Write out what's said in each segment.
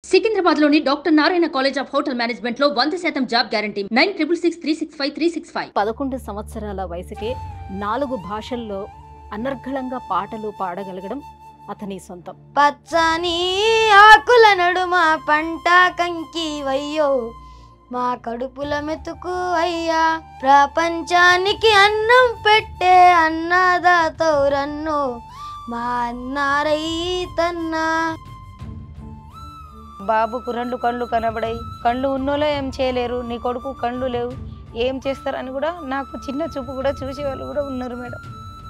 సికింద్రాబాద్ లోని doctor Narayana college of hotel management లో వంద శాతం job guarantee nine triple six three six five three six five పదకొండు సంవత్సరాల వయసుకే నాలుగు భాషల్లో అనర్గళంగా పాటలు పాడగలగడం అతని సొంతం పచ్చని ఆకుల నడుమ పంట కంకి వయ్యో మా కడుపుల మెతుకు అయ్యా ప్రపంచానికి అన్నం పెట్టే అన్నదాతౌరన్ను మా అన్నారైతన్నా బాబుకు రెండు కళ్ళు కనబడాయి కళ్ళు ఉన్నోలో ఏం చేయలేరు నీ కొడుకు కళ్ళు లేవు ఏం చేస్తారని కూడా నాకు చిన్న చూపు కూడా చూసే వాళ్ళు కూడా ఉన్నారు మేడం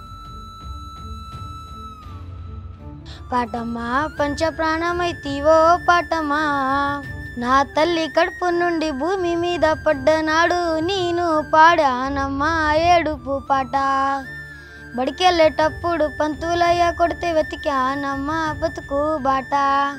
పాటమ్మా పంచ ప్రాణమైతీవో పాటమా నా తల్లి కడుపు నుండి భూమి మీద పడ్డనాడు నేను పాడానమ్మా ఏడుపు పాట బడికెళ్ళేటప్పుడు పంతులయ్య కొడితే వెతికానమ్మా బతుకు బాట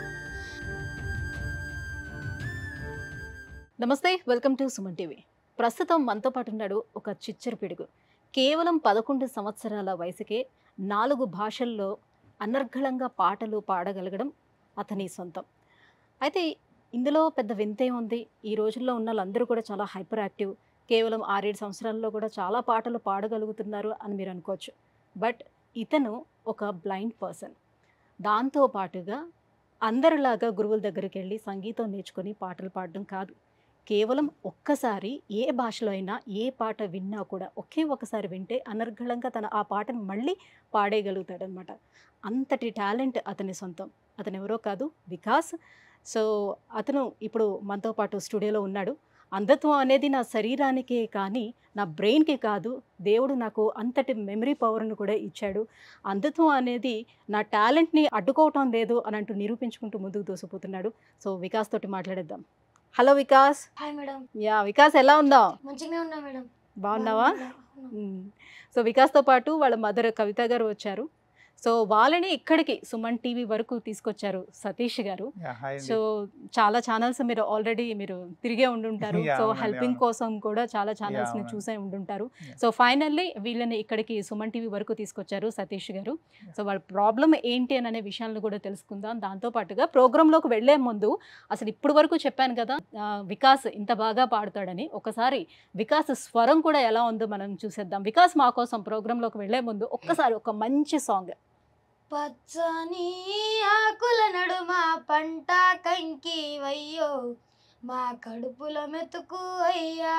నమస్తే వెల్కమ్ టు సుమన్ టీవీ ప్రస్తుతం మనతో పాటు ఉన్నాడు ఒక చిచ్చర పిడుగు కేవలం పదకొండు సంవత్సరాల వయసుకే నాలుగు భాషల్లో అనర్గళంగా పాటలు పాడగలగడం అతని సొంతం అయితే ఇందులో పెద్ద వింతే ఉంది ఈ రోజుల్లో ఉన్న వాళ్ళందరూ కూడా చాలా హైపర్ యాక్టివ్ కేవలం ఆరేడు సంవత్సరాల్లో కూడా చాలా పాటలు పాడగలుగుతున్నారు అని మీరు అనుకోవచ్చు బట్ ఇతను ఒక బ్లైండ్ పర్సన్ దాంతో పాటుగా అందరిలాగా గురువుల దగ్గరికి వెళ్ళి సంగీతం నేర్చుకొని పాటలు పాడడం కాదు కేవలం ఒక్కసారి ఏ భాషలో అయినా ఏ పాట విన్నా కూడా ఒకే ఒకసారి వింటే అనర్గళంగా తన ఆ పాటను మళ్ళీ పాడేయగలుగుతాడనమాట అంతటి టాలెంట్ అతని సొంతం అతను ఎవరో కాదు వికాస్ సో అతను ఇప్పుడు మనతో పాటు స్టూడియోలో ఉన్నాడు అంధత్వం అనేది నా శరీరానికే కానీ నా బ్రెయిన్కి కాదు దేవుడు నాకు అంతటి మెమరీ పవర్ను కూడా ఇచ్చాడు అంధత్వం అనేది నా టాలెంట్ని అడ్డుకోవటం లేదు అని అంటూ నిరూపించుకుంటూ ముందుకు దూసిపోతున్నాడు సో వికాస్ తోటి మాట్లాడేద్దాం hello Vikas hi madam yeah Vikas ఎలా ఉందా మంచిగానే ఉన్నా మేడం బాగున్నావా మ్మ్. సో వికాస్తో పాటు వాళ్ళ మదర్ కవిత గారు వచ్చారు సో వాళ్ళని ఇక్కడికి సుమన్ టీవీ వరకు తీసుకొచ్చారు సతీష్ గారు యా, హాయ్ అండి. సో చాలా ఛానల్స్ మీరు ఆల్రెడీ మీరు తిరిగే ఉండుంటారు Yeah, సో అవునండి, హెల్పింగ్ అవును. కోసం కూడా చాలా ఛానల్స్ ని అవునండి. చూసే ఉండుంటారు Yeah. సో ఫైనల్లీ వీళ్ళని ఇక్కడికి సుమన్ టీవీ వరకు తీసుకొచ్చారు సతీష్ గారు సో వాళ్ళ ప్రాబ్లం ఏంటి అని అనే విషయాలను కూడా తెలుసుకుందాం దాంతో పాటుగా ప్రోగ్రాంలోకి వెళ్లే ముందు అసలు ఇప్పుడు వరకు చెప్పాను కదా ఆ, వికాస్ ఇంత బాగా పాడతాడని ఒకసారి వికాస్ స్వరం కూడా ఎలా ఉందో మనం చూసేద్దాం వికాస్ మా కోసం ప్రోగ్రాంలోకి వెళ్లే ముందు ఒక్కసారి ఒక మంచి సాంగ్ పచ్చని ఆకుల నడుమ పంట కంకి వయ్యో మా కడుపుల మెతుకు అయ్యా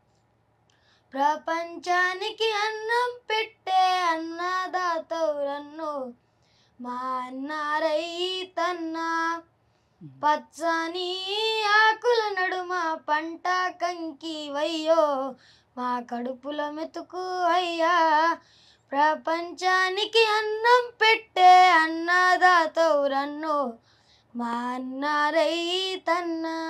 ప్రపంచానికి అన్నం పెట్టే అన్నదాతౌరన్ను మా అన్నారైతన్నా పచ్చని ఆకుల నడుమ పంట కంకి వయ్యో మా కడుపుల మెతుకు అయ్యా ప్రపంచానికి అన్నం పెట్టే అన్నదాతౌరన్ను మా అన్నారైతన్నా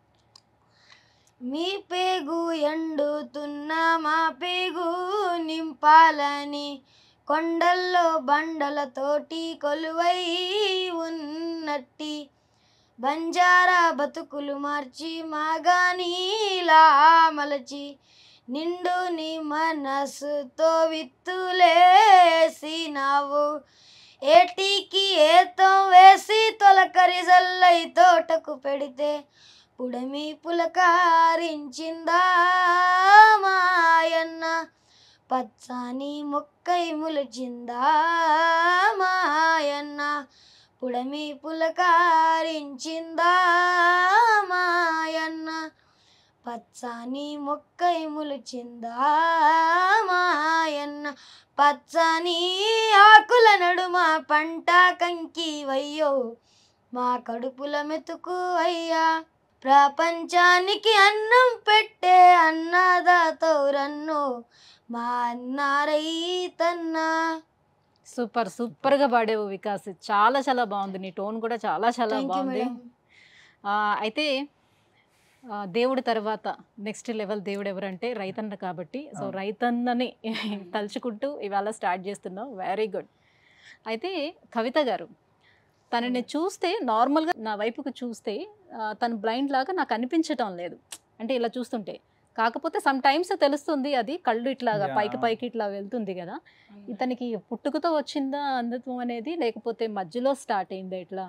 మీ పేగు ఎండుతున్న మా పేగు నింపాలని కొండల్లో బండలతోటి కొలువై ఉన్నట్టి బంజారా బతుకులు మార్చి మాగానీలా మలచి నిండు నీ మనసుతో విత్తులేసినావు ఏటికి ఏతం వేసి తొలకరి జల్లై తోటకు పెడితే పుడమి పులకారించిందా మాయన్న పచ్చని మొక్కై ములచిందా మాయన్న పుడమి పులకారించిందా మాయన్న పచ్చని మొక్కై ములిచిందా మాయన్న పచ్చని ఆకుల నడుమ పంట కంకి వయ్యో మా కడుపుల మెతుకు అయ్యా ప్రపంచానికి అన్నం పెట్టే అన్నదాతౌరన్ను మా అన్నారైతన్నా సూపర్ సూపర్ గా పాడేవు వికాస్ చాలా చాలా బాగుంది నీ టోన్ కూడా చాలా చాలా థ్యాంక్ యూ బాగుంది మేడం ఆ, అయితే ఆ, దేవుడి తర్వాత నెక్స్ట్ లెవెల్ దేవుడు ఎవరంటే రైతన్న కాబట్టి సో అవును. రైతన్నని తలుచుకుంటూ ఇవాళ స్టార్ట్ చేస్తున్నాం వెరీ గుడ్ అయితే కవిత గారు తనని చూస్తే నార్మల్గా నా వైపుకు చూస్తే ఆ, తను బ్లైండ్ లాగా నాకు అనిపించటం లేదు అంటే ఇలా చూస్తుంటే కాకపోతే సమ్ టైమ్స్ తెలుస్తుంది అది కళ్ళు ఇట్లాగా Yeah. పైకి పైకి ఇట్లా వెళ్తుంది కదా ఇతనికి పుట్టుకతో వచ్చిందా అంధత్వం అనేది లేకపోతే మధ్యలో స్టార్ట్ అయిందా ఇట్లా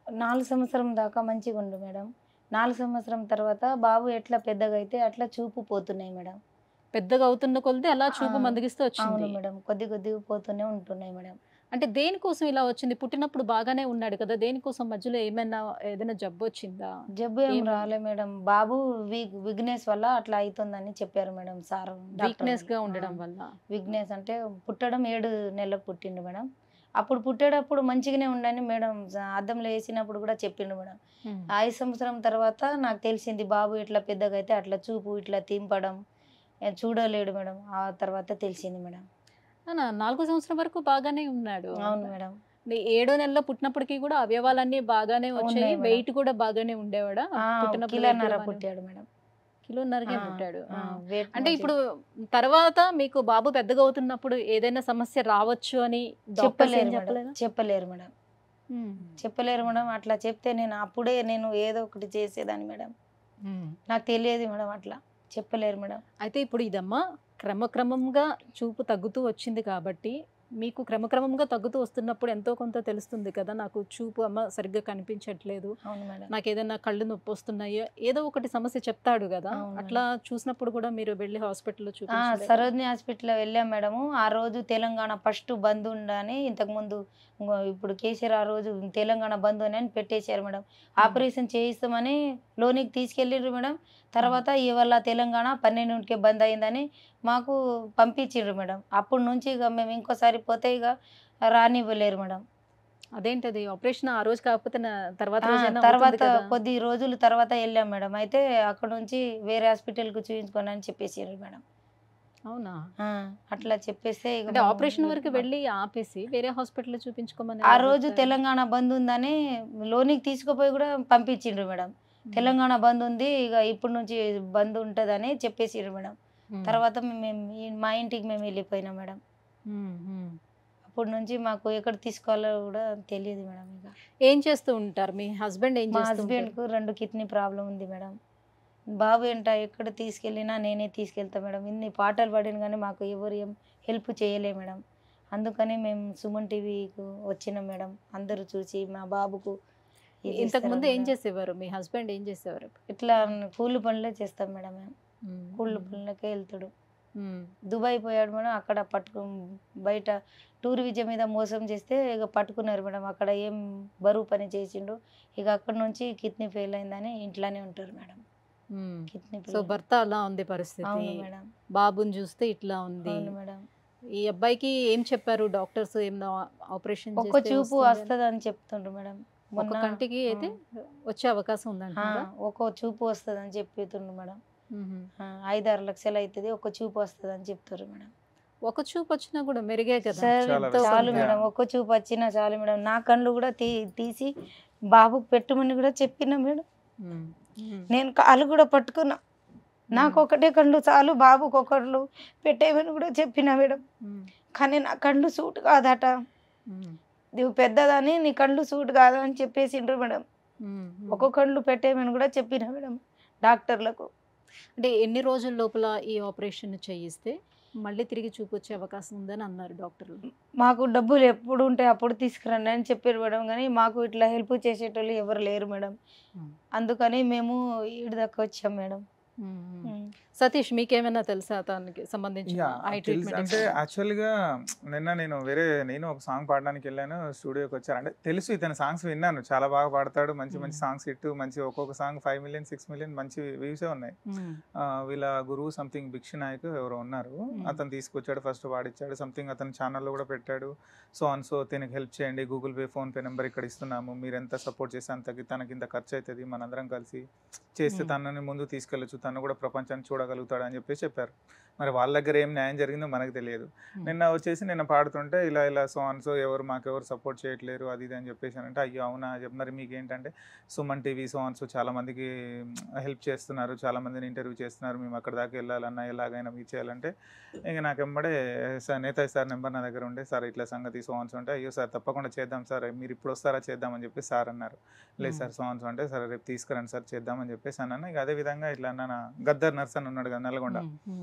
నాలుగు సంవత్సరం దాకా మంచిగా ఉండు మేడం నాలుగు సంవత్సరం తర్వాత బాబు ఎట్లా పెద్దగా అయితే అట్లా చూపు పోతున్నాయి మేడం పెద్దగా అవుతున్న కొలది అలా చూపు ఆ, మందగిస్తూ అవును వచ్చింది మేడం కొద్ది కొద్దిగా పోతూనే ఉంటున్నాయి మేడం అంటే దేనికోసం ఇలా వచ్చింది పుట్టినప్పుడు బాగానే ఉన్నాడు కదా దేనికోసం మధ్యలో ఏమైనా ఏదైనా జబ్బు వచ్చిందా జబ్బు ఏం ఏం- రాలే మేడం బాబు విగ్నెస్ వల్ల అట్లా అవుతుందని చెప్పారు మేడం సార్ వీక్నెస్ గా ఉండడం వల్ల విగ్నెస్ అంటే పుట్టడం ఏడు నెలలకు పుట్టిండు మేడం అప్పుడు పుట్టేటప్పుడు మంచిగానే ఉండని మేడం అద్దంలో వేసినప్పుడు కూడా చెప్పిండు మేడం ఉమ్. ఐదు సంవత్సరం తర్వాత నాకు తెలిసింది బాబు ఇట్లా పెద్దగా అయితే అట్లా చూపు ఇట్లా తింపడం ఏ, చూడలేడు మేడం ఆ తర్వాత తెలిసింది మేడం అవునా, నాలుగో సంవత్సరం వరకు బాగానే ఉన్నాడు అవును మేడం నీ ఏడో నెలలో పుట్టినప్పటికీ కూడా అవయవాలన్నీ బాగానే వచ్చాయి ఉన్నాయి మేడం. వెయిట్ కూడా బాగానే ఉండేవాడా ఆ, పుట్టినప్పుడు కిలోన్నర weight బాగానే- పుట్టాడు మేడం కిలోన్నరకే ఆ, పుట్టాడు ఆ, ఆ. weight అంటే మంచిగా- ఇప్పుడు తర్వాత మీకు బాబు పెద్దగా అవుతున్నప్పుడు ఏదైనా సమస్య రావచ్చు అని డాక్టర్స్ ఏం చెప్పలేరు మేడం చెప్పలేదా చెప్పలేరు మేడం ఉమ్. చెప్పలేరు మేడం అట్లా చెప్తే నేను అప్పుడే నేను ఏదో ఒకటి చేసేదాన్ని మేడం నాకు తెలియదు మేడం అట్లా చెప్పలేరు మేడం అయితే ఇప్పుడు ఇదమ్మా క్రమక్రమంగా చూపు తగ్గుతూ వచ్చింది కాబట్టి మీకు క్రమక్రమంగా తగ్గుతూ వస్తున్నప్పుడు ఎంతో కొంత తెలుస్తుంది కదా నాకు చూపు అమ్మ సరిగ్గా కనిపించట్లేదు అవును మేడం నాకు ఏదైనా కళ్ళు నొప్పి వస్తున్నాయో ఏదో ఒకటి సమస్య చెప్తాడు కదా అవును అట్లా చూసినప్పుడు కూడా మీరు వెళ్ళి హాస్పిటల్లో ఆ, చూపించలేదా? సరోజిని హాస్పిటల్ వెళ్ళాం మేడము ఆ రోజు తెలంగాణ ఫస్ట్ బంద్ ఉండని ఇంతకుముందు ఇంకో ఇప్పుడు కేసీఆర్ ఆ రోజు తెలంగాణ బంద్ అని అని పెట్టేశారు మేడం ఆపరేషన్ చేయిస్తామని లోనికి తీసుకెళ్ళిర్రు మేడం తర్వాత ఇవాళ తెలంగాణ పన్నెండుకే బంద్ అయిందని మాకు పంపించిండ్రు మేడం అప్పటి నుంచి ఇక మేము ఇంకోసారి పోతే ఇక రానివ్వలేరు మేడం అదేంటది ఆపరేషన్ ఆ రోజు కాకపోతే నా తర్వాత ఆ, రోజైనా తర్వాత అవుతుంది కదా? కొద్ది రోజుల తర్వాత వెళ్ళాం మేడం అయితే అక్కడ నుంచి వేరే హాస్పిటల్కి చూపించుకోండి అని చెప్పేసారు మేడం అవునా ఆ, అట్లా చెప్పేస్తే ఇక అంటే మేము- ఆపరేషన్ వరకు వెళ్ళి ఆపేసి వేరే హాస్పిటల్లో చూపించుకోమని ఆ ఎవరు రోజు చెప్తారు? తెలంగాణ బంద్ ఉందని లోనికి తీసుకుపోయి కూడా పంపించిండ్రు మేడం ఉమ్. తెలంగాణ బంద్ ఉంది ఇక ఇప్పటి నుంచి బంద్ ఉంటుందని చెప్పేసిర్రు మేడం ఉమ్. తర్వాత మేము ఈ- మా ఇంటికి మేము వెళ్ళిపోయినాం మేడం ఉమ్, ఉమ్. అప్పటి నుంచి మాకు ఎక్కడ తీసుకోవాలో కూడా తెలియదు మేడం ఇక ఏం చేస్తూ ఉంటారు మీ హస్బెండ్ ఏం మా చేస్తూ హస్బెండ్ ఉంటారు? కు రెండు కిడ్నీ ప్రాబ్లం ఉంది మేడం బాబు ఏంట ఎక్కడ తీసుకెళ్ళినా నేనే తీసుకెళ్తా మేడం ఇన్ని పాటలు పాడిన కానీ మాకు ఎవరు ఏం హెల్ప్ చేయలే మేడం అందుకని మేము సుమన్ టీవీకు వచ్చినాం మేడం అందరూ చూసి మా బాబుకు ఇది ఇంతకు ఇస్తారు ముందు ఏం మేడం. చేసేవారు మీ హస్బెండ్ ఏం చేసేవారు ఇట్లా కూలి పనులే చేస్తాం మేడం మేము ఉమ్, కూలి ఉమ్, పనులకే వెళ్తాడు ఉమ్, దుబాయ్ పోయాడు మేడం అక్కడ పట్టుకు బయట టూర్ విజయ మీద మోసం చేస్తే ఇక పట్టుకున్నారు మేడం అక్కడ ఏం బరువు పని చేసిండు ఇక అక్కడ నుంచి కిడ్నీ ఫెయిల్ అయిందని ఇంట్లోనే ఉంటారు మేడం ఉమ్. కిడ్నీ సో భర్త అలా ఉంది పరిస్థితి అవును మేడం బాబుని చూస్తే ఇట్లా ఉంది అవును మేడం ఈ అబ్బాయికి ఏం చెప్పారు డాక్టర్స్ ఏమన్నా ఆపరేషన్ ఒక్క చూపు వస్తుంది అని చెప్తుండ్రు మేడం ఒక మొన్న కంటికి అయితే వచ్చే అవకాశం ఆ, ఉందంటారా ఒక్క చూపు వస్తుంది అని చెప్తుండ్రు మేడం ఆ, ఐదారు లక్షలు అవుతుంది ఒక్క చూపు వస్తుంది అని చెప్తారు మేడం ఒక చూపు వచ్చినా కూడా మెరుగే కదా సరే చాలా ఎంతో చాలు కొంత. మేడం ఒక్క చూపు వచ్చినా చాలు మేడం నా కళ్ళు కూడా తీ తీసి బాబుకు పెట్టమని కూడా చెప్పిన మేడం ఉమ్, ఉమ్, నేను కాలు కూడా పట్టుకున్నా నాకు ఒకటే కళ్ళు చాలు బాబుకు ఒకళ్ళు పెట్టేమని కూడా చెప్పిన మేడం ఉమ్, కానీ నా కళ్ళు సూట్ కాదట ఉమ్, నువ్వు పెద్దదని నీ కళ్ళు సూట్ కాదా అని చెప్పేసిండ్రు మేడం ఉమ్, ఉమ్. ఒక్కొక్క కళ్ళు పెట్టేమని కూడా చెప్పిన మేడం డాక్టర్లకు అంటే ఎన్ని రోజుల లోపల ఈ ఆపరేషన్ చేయిస్తే మళ్ళీ తిరిగి చూపు వచ్చే అవకాశం ఉందని అన్నారు డాక్టర్లు మాకు డబ్బులు ఎప్పుడు ఉంటే అప్పుడు తీసుకురండి అని చెప్పారు మేడం కానీ మాకు ఇట్లా హెల్ప్ చేసేటోళ్ళు ఎవరు లేరు మేడం ఉమ్. అందుకని మేము ఈడు దాకా వచ్చాం మేడం ఉమ్, ఉమ్. సతీష్ మీకేమైనా తెలుసా దానికి సంబంధించిన యా, ఐ తెలుసు. ట్రీట్మెంట్ అంటే యాక్చువల్గా నిన్న నేను వేరే నేను ఒక సాంగ్ పాడడానికి వెళ్ళాను స్టూడియోకి వచ్చాను అంటే తెలుసు ఇతని సాంగ్స్ విన్నాను చాలా బాగా పాడతాడు మంచి మంచి Mm. సాంగ్స్ హిట్ మంచి ఒక్కొక్క song five million six million మంచి వ్యూసే ఉన్నాయి ఆ, వీళ్ళ గురువు సంథింగ్ భిక్ష నాయక్ ఎవరో ఉన్నారు Mm. అతను తీసుకొచ్చాడు ఫస్ట్ వాడిచ్చాడు సంథింగ్ అతని ఛానల్లో కూడా పెట్టాడు సో అన్ సో దీనికి హెల్ప్ చేయండి Google Pay PhonePe number ఇక్కడ ఇస్తున్నాము మీరు ఎంత సపోర్ట్ చేస్తే అంతకి తనకి ఇంత ఖర్చు అవుతుంది మనందరం కలిసి చేస్తే Mm. తనని ముందు తీసుకెళ్ళచ్చు తను కూడా ప్రపంచాన్ని చూడగలుగుతాడు అని చెప్పేసి చెప్పారు మరి వాళ్ళ దగ్గర ఏం న్యాయం జరిగిందో మనకు తెలియదు నిన్న వచ్చేసి నిన్న పాడుతుంటే ఇలా ఇలా సో అన్ సో ఎవరు మాకెవరు సపోర్ట్ చేయట్లేరు అది ఇది అని చెప్పేసి అంటే అయ్యో అవునా చెప్పి మరి మీకు ఏంటంటే Suman TV so on so చాలా మందికి హెల్ప్ చేస్తున్నారు చాలా మందిని ఇంటర్వ్యూ చేస్తున్నారు మేము అక్కడ దాకా వెళ్ళాలన్నా ఎలాగైనా మీ చేయాలంటే ఇక నాకు ఎంబడే సార్ నేతాజీ సార్ నెంబర్ నా దగ్గర ఉండే సార్ ఇట్లా సంగతి సో అన్స్ అంటే అయ్యో సార్ తప్పకుండా చేద్దాం సార్ మీరు ఇప్పుడు వస్తారా చేద్దామని చెప్పి సార్ అన్నారు లేదు సార్ సో అన్స్ అంటే సరే రేపు తీసుకురండి సార్ చేద్దామని చెప్పేసి అన్నాను ఇక అదే విధంగా ఇట్లా అన్న గద్దర్ నర్స్ అని ఉన్నాడు కదా నల్గొండ పొలిటికల్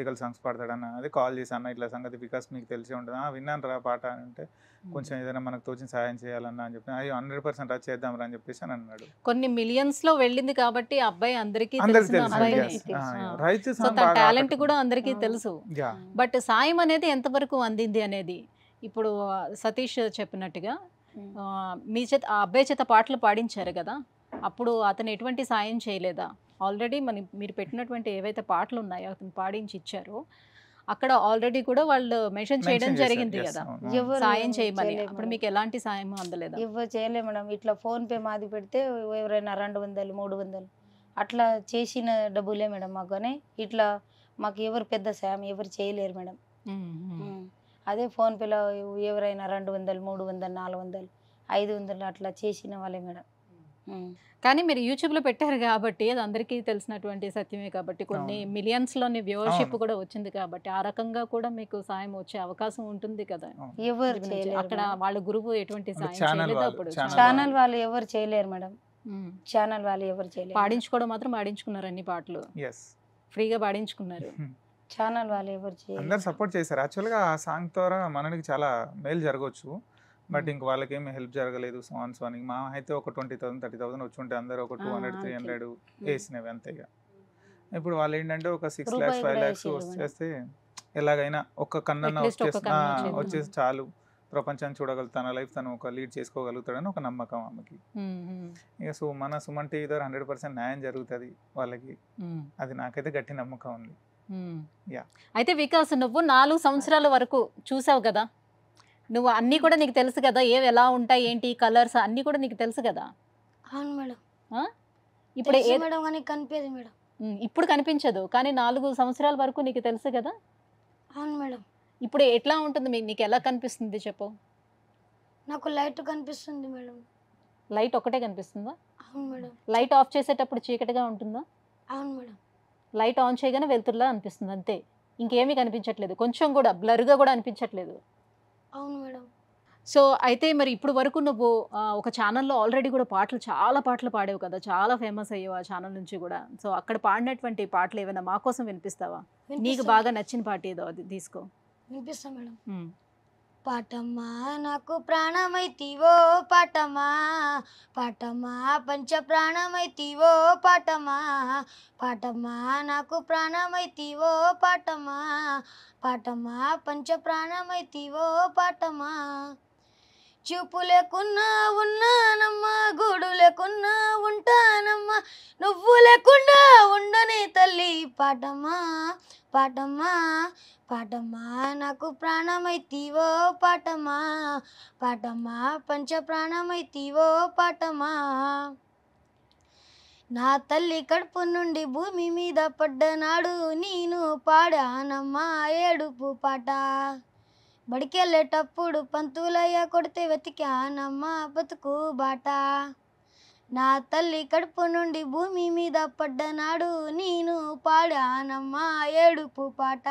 పొలిటికల్ సాంగ్స్ పాడతాడన్న అది కాల్ చేసి అన్న ఇట్లా సంగతి బికాస్ మీకు తెలిసే ఉంటుంది "ఆ, విన్నాను రా పాట అని అంటే కొంచెం ఏదైనా మనకు తోచిన సహాయం చేయాలన్నా అని చెప్పి అయ్యో హండ్రెడ్ పర్సెంట్ అది చేద్దాం రా అని చెప్పేసి అని అన్నాడు కొన్ని మిలియన్స్ లో వెళ్ళింది కాబట్టి ఆ అబ్బాయి అందరికీ అందరికి తెలిసిన తెలుసు అబ్బాయినే. అందరికీ తెలుసు. ఆ. రైతు సో తన టాలెంట్ కూడా అందరికీ తెలుసు యా బట్ సాయం అనేది ఎంతవరకు అందింది అనేది ఇప్పుడు ఆ, సతీష్ చెప్పినట్టుగా ఉమ్. ఆ, మీ చేత ఆ అబ్బాయి చేత పాటలు పాడించారు కదా అప్పుడు అతను ఎటువంటి సాయం చేయలేదా ఆల్రెడీ మన మీరు పెట్టినటువంటి ఏవైతే పాటలు ఉన్నాయో అతను పాడించి ఇచ్చారో అక్కడ ఆల్రెడీ కూడా వాళ్ళు మెన్షన్ చేయడం జరిగింది కదా ఎవరు సాయం చేయమని చేయలేదు అప్పుడు మేడం. మీకు ఎలాంటి సాయం అందలేదా ఎవరు చేయలే మేడం ఇట్లా ఫోన్ పే మాది పెడితే ఎవరైనా రెండు వందలు మూడు వందలు అట్లా చేసిన డబ్బులే మేడం మాకు కానీ ఇట్లా మాకు ఎవరు పెద్ద సాయం ఎవరు చేయలేరు మేడం ఉమ్. అదే ఫోన్ పేలో ఎవరైనా రెండు వందలు మూడు వందలు నాలుగు వందలు ఐదు వందలు అట్లా చేసిన వాళ్ళే మేడం ఉమ్. కానీ మీరు యూట్యూబ్ లో పెట్టారు కాబట్టి అది అందరికీ తెలిసినటువంటి సత్యమే కాబట్టి కొన్ని అవును. మిలియన్స్ లోని వ్యూవర్షిప్ అవును. కూడా వచ్చింది కాబట్టి ఆ రకంగా కూడా మీకు సాయం వచ్చే అవకాశం ఉంటుంది కదా ఎవరు గురించి. చేయలేరు అక్కడ మేడం. వాళ్ళ గురువు ఎటువంటి అంటే సాయం ఛానల్ చేయలేదు వాళ్ళు- అప్పుడు ఛానల్ ఛానల్ వాళ్ళు ఎవరు చేయలేరు మేడం ఉమ్. ఛానల్ వాళ్ళు ఎవరు చేయలేరు పాడించుకోవడం మాత్రం పాడించుకున్నారు అన్ని పాటలు ఎస్ ఫ్రీగా పాడించుకున్నారు ఛానల్ వాళ్ళు ఎవరు అందరు చేయలేరు సపోర్ట్ చేశారు యాక్చువల్గా ఆ సాంగ్ ద్వారా మనకి చాలా మేలు జరగవచ్చు బట్ ఇంక వాళ్ళకి ఏమి హెల్ప్ జరగలేదు సాంగ్స్ అని మా అయితే ఒక ట్వంటీ థౌసండ్ థర్టీ థౌసండ్ వచ్చి ఉంటే అందరు ఒక టూ ఆ, హండ్రెడ్ త్రీ అంతే. హండ్రెడ్ వేసినవి అంతే ఇక ఇప్పుడు వాళ్ళు ఏంటంటే ఒక సిక్స్ రూపాయి ల్యాక్స్ ఫైవ్ కూడా ల్యాక్స్ వేసిర్రు మేడం. వచ్చేస్తే ఎలాగైనా ఒక్క కన్నన్న At least ఒక్క వచ్చేసి కన్ను ఆ, వచ్చేది. వచ్చేసి చాలు ప్రపంచాన్ని చూడగలుగుతాను తన లైఫ్ తను ఒక లీడ్ చేసుకోగలుగుతాడని ఒక నమ్మకం ఆమెకి ఉమ్, ఉమ్, ఇక సో మన సుమన్ టీవీ ద్వారా హండ్రెడ్ పర్సెంట్ న్యాయం జరుగుతుంది వాళ్ళకి ఉమ్, అది నాకైతే గట్టి నమ్మకం ఉంది ఉమ్. Yeah. అయితే వికాస్ నువ్వు నాలుగు సంవత్సరాల వరకు చూసావు కదా నువ్వు అన్నీ కూడా నీకు తెలుసు కదా ఏవి ఎలా ఉంటాయి ఏంటి కలర్స్ అన్నీ కూడా నీకు తెలుసు కదా అవును మేడం ఇప్పుడు తెలుసు ఏ- మేడం కానీ కనిపించదు మేడం ఉమ్, ఇప్పుడు కనిపించదు కానీ నాలుగు సంవత్సరాల వరకు నీకు తెలుసు కదా అవును మేడం ఇప్పుడు ఎట్లా ఉంటుంది మీకు నీకు ఎలా కనిపిస్తుంది చెప్పు నాకు లైట్ కనిపిస్తుంది మేడం లైట్ ఒకటే కనిపిస్తుందా అవును మేడం లైట్ ఆఫ్ చేసేటప్పుడు చీకటిగా ఉంటుందా అవును మేడం లైట్ ఆన్ చేయగానే వెలుతురులా అనిపిస్తుంది అంతే ఇంకేమీ కనిపించట్లేదు కొంచెం కూడా బ్లర్గా కూడా అనిపించట్లేదు అవును మేడం సో అయితే మరి ఇప్పుడు వరకు నువ్వు ఆ, ఒక ఛానల్లో ఆల్రెడీ కూడా పాటలు చాలా పాటలు పాడావు కదా చాలా ఫేమస్ అయ్యావు ఆ ఛానల్ నుంచి కూడా సో అక్కడ పాడినటువంటి పాటలు ఏమైనా మా కోసం వినిపిస్తావా నీకు వినిపిస్తా- బాగా నచ్చిన పాట ఏదో అది తీసుకో వినిపిస్తా మేడం ఉమ్. పాటమ్మా నాకు ప్రాణమైతివో పాటమా పాటమా పంచ ప్రాణమైతివో పాటమా పాటమా నాకు ప్రాణమైతివో పాటమా పాటమా పంచ ప్రాణమైతివో పాటమా చూపు లేకున్నా ఉన్నానమ్మా గూడు లేకున్నా ఉంటానమ్మా నువ్వు లేకుండా ఉండని తల్లి పాటమా పాటమా పాటమా నాకు ప్రాణమైతివో పాటమా పాటమా పంచ ప్రాణమైతివో పాటమా నా తల్లి కడుపు నుండి భూమి మీద పడ్డనాడు నేను పాడానమ్మా ఏడుపు పాట బడికెళ్ళేటప్పుడు పంతులయ్య కొడితే వెతికానమ్మా బతుకు బాట నా తల్లి కడుపు నుండి భూమి మీద పడ్డనాడు నేను పాడానమ్మా ఏడుపు పాట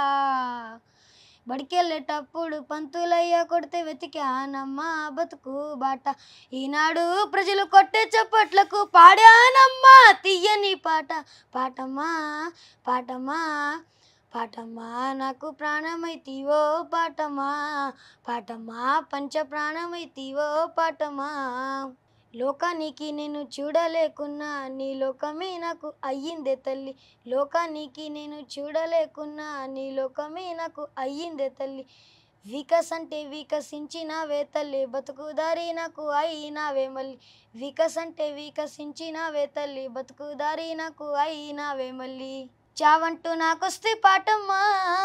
బడికెళ్ళేటప్పుడు పంతులయ్య కొడితే వెతికానమ్మా బతుకు బాట ఈనాడు ప్రజలు కొట్టే చప్పట్లకు పాడానమ్మా తీయని పాట పాటమా పాటమా పాటమా నాకు ప్రాణమైతివో పాటమా పాటమా పంచ ప్రాణమైతివో పాటమా లోకానికి నేను చూడలేకున్నా నీ లోకమే నాకు అయ్యిందే తల్లి లోకానికి నేను చూడలేకున్నా నీ లోకమే నాకు అయ్యిందే తల్లి వికస్ అంటే వికసించినవే తల్లి బతుకుదారి నాకు అయినావే మళ్ళీ వికస్ అంటే వికసించినవే తల్లి బతుకుదారి నాకు అయినావే మళ్ళీ చావంటూ నాకొస్తే పాటమ్మా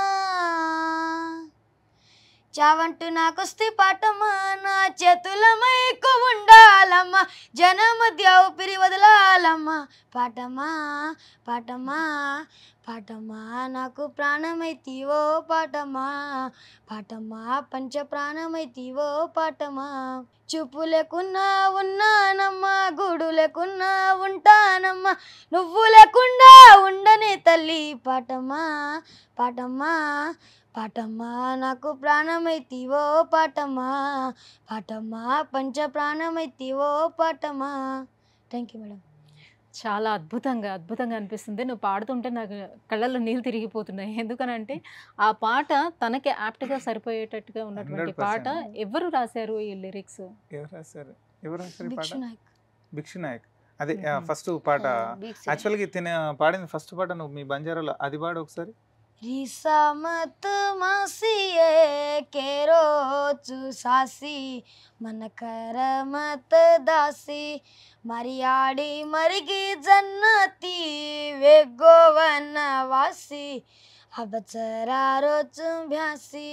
చావంటూ నాకొస్తే పాటమ్మా నా చేతుల మైకు ఉండాలమ్మా జన మధ్య ఊపిరి వదలాలమ్మా పాటమా పాటమా పాటమా నాకు ప్రాణమైతివో పాటమా పాటమా పంచ ప్రాణమైతివో పాటమా చూపు లేకున్నా ఉన్నానమ్మా గూడు లేకున్నా ఉంటానమ్మా నువ్వు లేకుండా ఉండనే తల్లి పాటమా పాటమా పాటమ్మా నాకు ప్రాణమైతివో పాటమా పాటమ్మా పంచ ప్రాణమైతివో పాటమా థ్యాంక్ యూ మేడం చాలా అద్భుతంగా అద్భుతంగా అనిపిస్తుంది నువ్వు పాడుతుంటే నాకు కళ్ళల్లో నీళ్ళు తిరిగిపోతున్నాయి ఎందుకనంటే ఆ పాట తనకి యాప్ట్గా సరిపోయేటట్టుగా ఉన్నటువంటి 100%. పాట ఎవరు రాశారు ఈ లిరిక్స్ ఎవరు రాశారు ఎవరు రాశారు ఈ పాట భిక్షు నాయక్ భిక్షు నాయక్ అదే మ్మ్. ఫస్ట్ పాట Big Sis. యాక్చువల్గా తిన పాడింది ఫస్ట్ పాట నువ్వు మీ బంజారాలో అది పాడు ఒకసారి రీసా మత్ మాసియే కేరో చూసాసి మన కర మత్ దాసి మరియాడి మరిగి జన్నతి వెగ్గోవన వాసి అబచరారో చుంభ్యాసి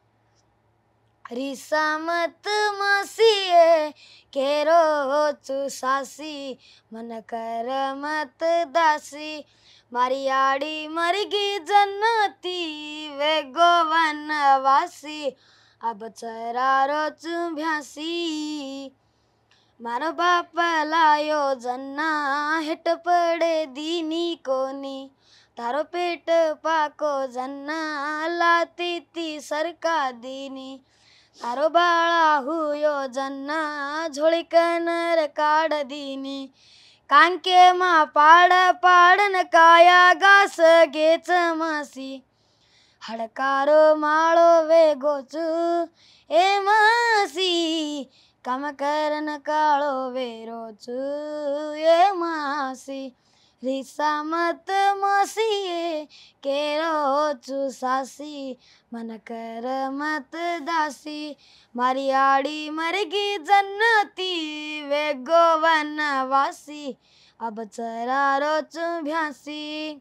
రీసా మత్ మాసియే కేరో చూసాసి మన కర మత్ దాసి మరియాడి మరిగి జన్నతి వెగోవన వాసి अब चरारो चुभ्यासी मारो बाप लायो जन्ना हेट पडे दिनी कोनी तारो पेट पाको जन्ना लाती ती सरका दिनी तारो बाळा हुयो जन्ना झोळीकनर काढ दिनी कांके मा पाड पाडन काया घास घेच मासी ಹಡಕಾರೋ ಮಾಡೋ ವೇಗೋಚು ಏ ಮಾಸಿ ಕಮಕರನ ಕಾಳೋ ವೇರೋಚು ಏ ಮಾಸಿ ರಿಸಾ ಮತ್ ಮಾಸಿಯೇ ಕೇರೋಚು ಸಾಸಿ ಮನಕರ ಮತ್ ದಾಸಿ ಮರಿಯಾಡಿ ಮರಗಿ ಜನ್ನತಿ ವೆಗೋ ವನವಾಸಿ ಅಬ ಚರಾರೋಚು ಭ್ಯಾಸಿ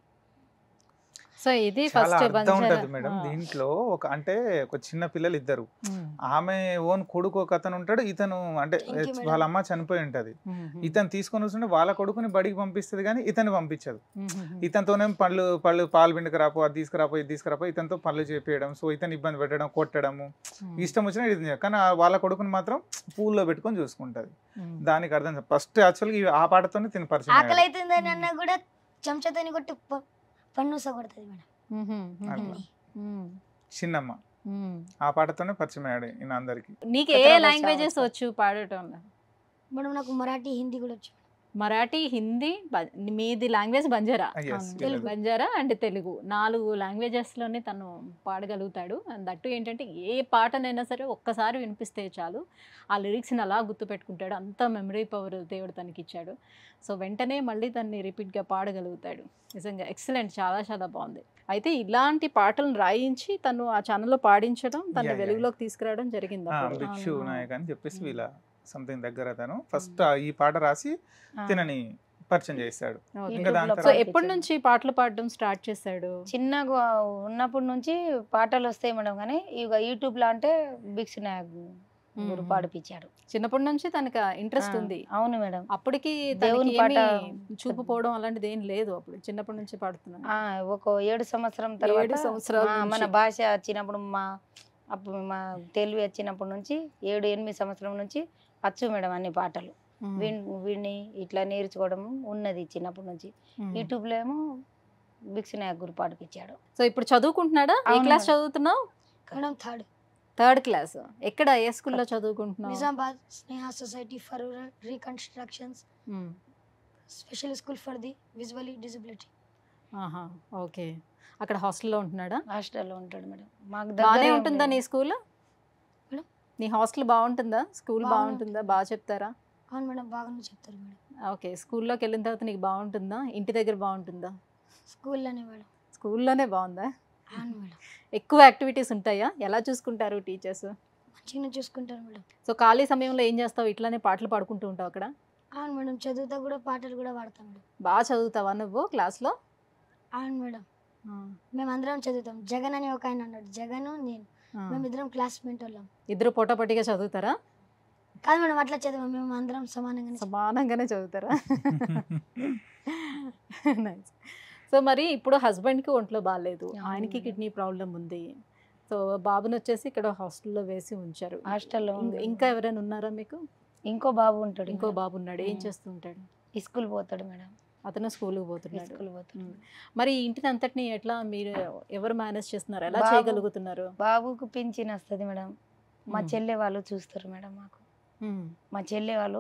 సో ఇది చాలా ఫస్ట్ అర్థం ఉంటది మేడం దీంట్లో ఒక అంటే ఒక చిన్న పిల్లలు ఇద్దరు ఆమె ఓన్ కొడుకు ఒక అతను ఉంటాడు ఇతను అంటే Thank you, madam. వాళ్ళ అమ్మ చనిపోయి ఉంటది ఇతను తీసుకొని వస్తుంటే వాళ్ళ కొడుకుని బడికి పంపిస్తుంది కానీ ఇతను పంపించదు ఇతనితోనే పళ్ళు పళ్ళు పాలు పిండికి రాపో అది తీసుకురాపో ఇది తీసుకురాపో ఇతనితో పళ్ళు చేపియడం సో ఇతను ఇబ్బంది పెట్టడం కొట్టడము ఇష్టం వచ్చిన ఇది చేయాలి. కానీ ఆ వాళ్ళ కొడుకుని మాత్రం పూల్లో పెట్టుకొని చూసుకుంటది దానికి అర్థం ఫస్ట్ యాక్చువల్గా ఆ పాటతోనే తిని పరిచయం ఆకలి అయ్యాడు. అవుతుందని అన్న కూడా చెంచాతోని కొట్టి ప- పన్నుస కొడుతుంది మేడం అట్లా. చిన్నమ్మ ఆ పాటతోనే పరిచయం అయ్యాడు ఈయన అందరికి నీకు ఏ చిత్రభాష లాంగ్వేజెస్ వచ్చు. వచ్చు పాడటం మేడం నాకు మరాఠీ హిందీ కూడా వచ్చు మరాఠీ హిందీ బ- మీది లాంగ్వేజ్ బంజారా Ah, yes, అవును. తెలుగు. బంజారా అండ్ తెలుగు నాలుగు లాంగ్వేజెస్ లోనే తను పాడగలుగుతాడు అండ్ దట్టు ఏంటంటే ఏ పాటనైనా సరే ఒక్కసారి వినిపిస్తే చాలు ఆ లిరిక్స్ని అలా గుర్తుపెట్టుకుంటాడు అంత మెమరీ పవర్ దేవుడు తనకి ఇచ్చాడు సో వెంటనే మళ్ళీ దాన్ని రిపీట్గా పాడగలుగుతాడు నిజంగా ఎక్సలెంట్ చాలా చాలా బాగుంది అయితే ఇలాంటి పాటలను రాయించి తను ఆ ఛానల్లో పాడించడం తను Yeah, yeah. వెలుగులోకి తీసుకురావడం జరిగింది ఆ, అప్పుడు. భిక్షు అవును. నాయక్ అని చెప్పేసి Mm. వీళ్ళ సంథింగ్ దగ్గర తను ఫస్ట్ ఈ పాట రాసి ఆ. తినని పరిచయం చేస్తాడు Okay. ఇంకా దాని యూట్యూబ్లో సో తర్వాత ఎప్పటి నుంచి పాటలు పాడడం స్టార్ట్ చేశాడు చిన్నగా ఉన్నప్పటి నుంచి పాటలు వస్తాయి మేడం కానీ ఇక యూట్యూబ్ లో అంటే బిక్స్ నాయక్ గురు మ్మ్. పాడిపించాడు చిన్నప్పటి నుంచి తనకు ఇంట్రెస్ట్ ఆ, ఉంది అవును మేడం అప్పటికి దేవుని తనకి పాట ఏమీ చూపు పోవడం అలాంటిది ఏం లేదు అప్పుడు చిన్నప్పటి నుంచి పాడుతున్నాను ఆ, ఒక ఏడు సంవత్సరం తర్వాత ఏడు సంవత్సరాల మా- మన నుంచి. భాష వచ్చినప్పుడు మా అప్పుడు మా తెలుగు వచ్చినప్పటి నుంచి ఏడు ఎనిమిది సంవత్సరం నుంచి వచ్చు మేడం అన్ని పాటలు మ్మ్. విన్ విని ఇట్లా నేర్చుకోవడం ఉన్నది చిన్నప్పటి నుంచి మ్మ్. యూట్యూబ్లో ఏమో బిక్స్ నాయక్ గురు పాడిపించాడు సో ఇప్పుడు చదువుకుంటున్నాడా ఏ అవును క్లాస్ మేడం. చదువుతున్నావు మేడం థర్డ్ థర్డ్ క్లాస్ ఎక్కడ ఏ స్కూల్లో చదువుకుంటున్నావు Nizamabad Sneha society for reconstructions మ్మ్. Special school for the visually disability ఆహా ఓకే అక్కడ హాస్టల్లో ఉంటున్నాడా హాస్టల్లో ఉంటాడు మేడం మాకు బాగానే దగ్గరే ఉంటుందా నీ ఉండేది. School madam? నీ హాస్టల్ బాగుంటుందా స్కూల్ బాగానే బాగుంటుందా బాగా చెప్తారా అవును మేడం బాగానే చెప్తారు మేడం ఓకే స్కూల్లోకి వెళ్ళిన తర్వాత నీకు బాగుంటుందా ఇంటి దగ్గర బాగుంటుందా స్కూల్లోనే మేడం స్కూల్లోనే బాగుందా అవును మేడం ఎక్కువ యాక్టివిటీస్ ఉంటాయా ఎలా చూసుకుంటారు టీచర్స్ మంచిగానే చూసుకుంటారు మేడం సో ఖాళీ సమయంలో ఏం చేస్తావు ఇట్లానే పాటలు పాడుకుంటూ ఉంటావు అక్కడ అవును మేడం చదువుతా కూడా పాటలు కూడా పాడతాం మేడం బాగా చదువుతావా నువ్వు క్లాస్లో అవును మేడం మేమందరం చదువుతాం జగన్ అని ఒక ఆయన ఉన్నాడు జగన్ నేను మేమిద్దరం క్లాస్మేట్ వాళ్ళం ఇద్దరు పోటాపోటీగా చదువుతారా కాదు మేడం అట్లా చదివాం మేము అందరం సమానంగానే చదివాం. సమానంగానే చదువుతారా నైస్ సో మరి ఇప్పుడు హస్బెండ్కి ఒంట్లో బాగాలేదు అవును ఆయనకి మేడం. కిడ్నీ ప్రాబ్లం ఉంది సో బాబుని వచ్చేసి ఇక్కడ హాస్టల్లో వేసి ఉంచారు హాస్టల్లో ఇం- ఉంది. ఇంకా ఎవరైనా ఉన్నారా మీకు ఇంకో బాబు ఉంటాడు ఇంకో మేడం. బాబు ఉన్నాడు ఏం ఉమ్. చేస్తూ ఉంటాడు స్కూల్ పోతాడు మేడం అతను స్కూల్కి పోతున్నాడు స్కూల్ పోతాడు ఉమ్. మరి ఈ ఇంటిని అంతటిని ఎట్లా మీరు ఎవరు మేనేజ్ చేస్తున్నారు ఎలా బాబు- చేయగలుగుతున్నారు బాబుకు పింఛన్ వస్తుంది మేడం మా ఉమ్. చెల్లె వాళ్ళు చూస్తారు మేడం మాకు ఉమ్. మా చెల్లె వాళ్ళు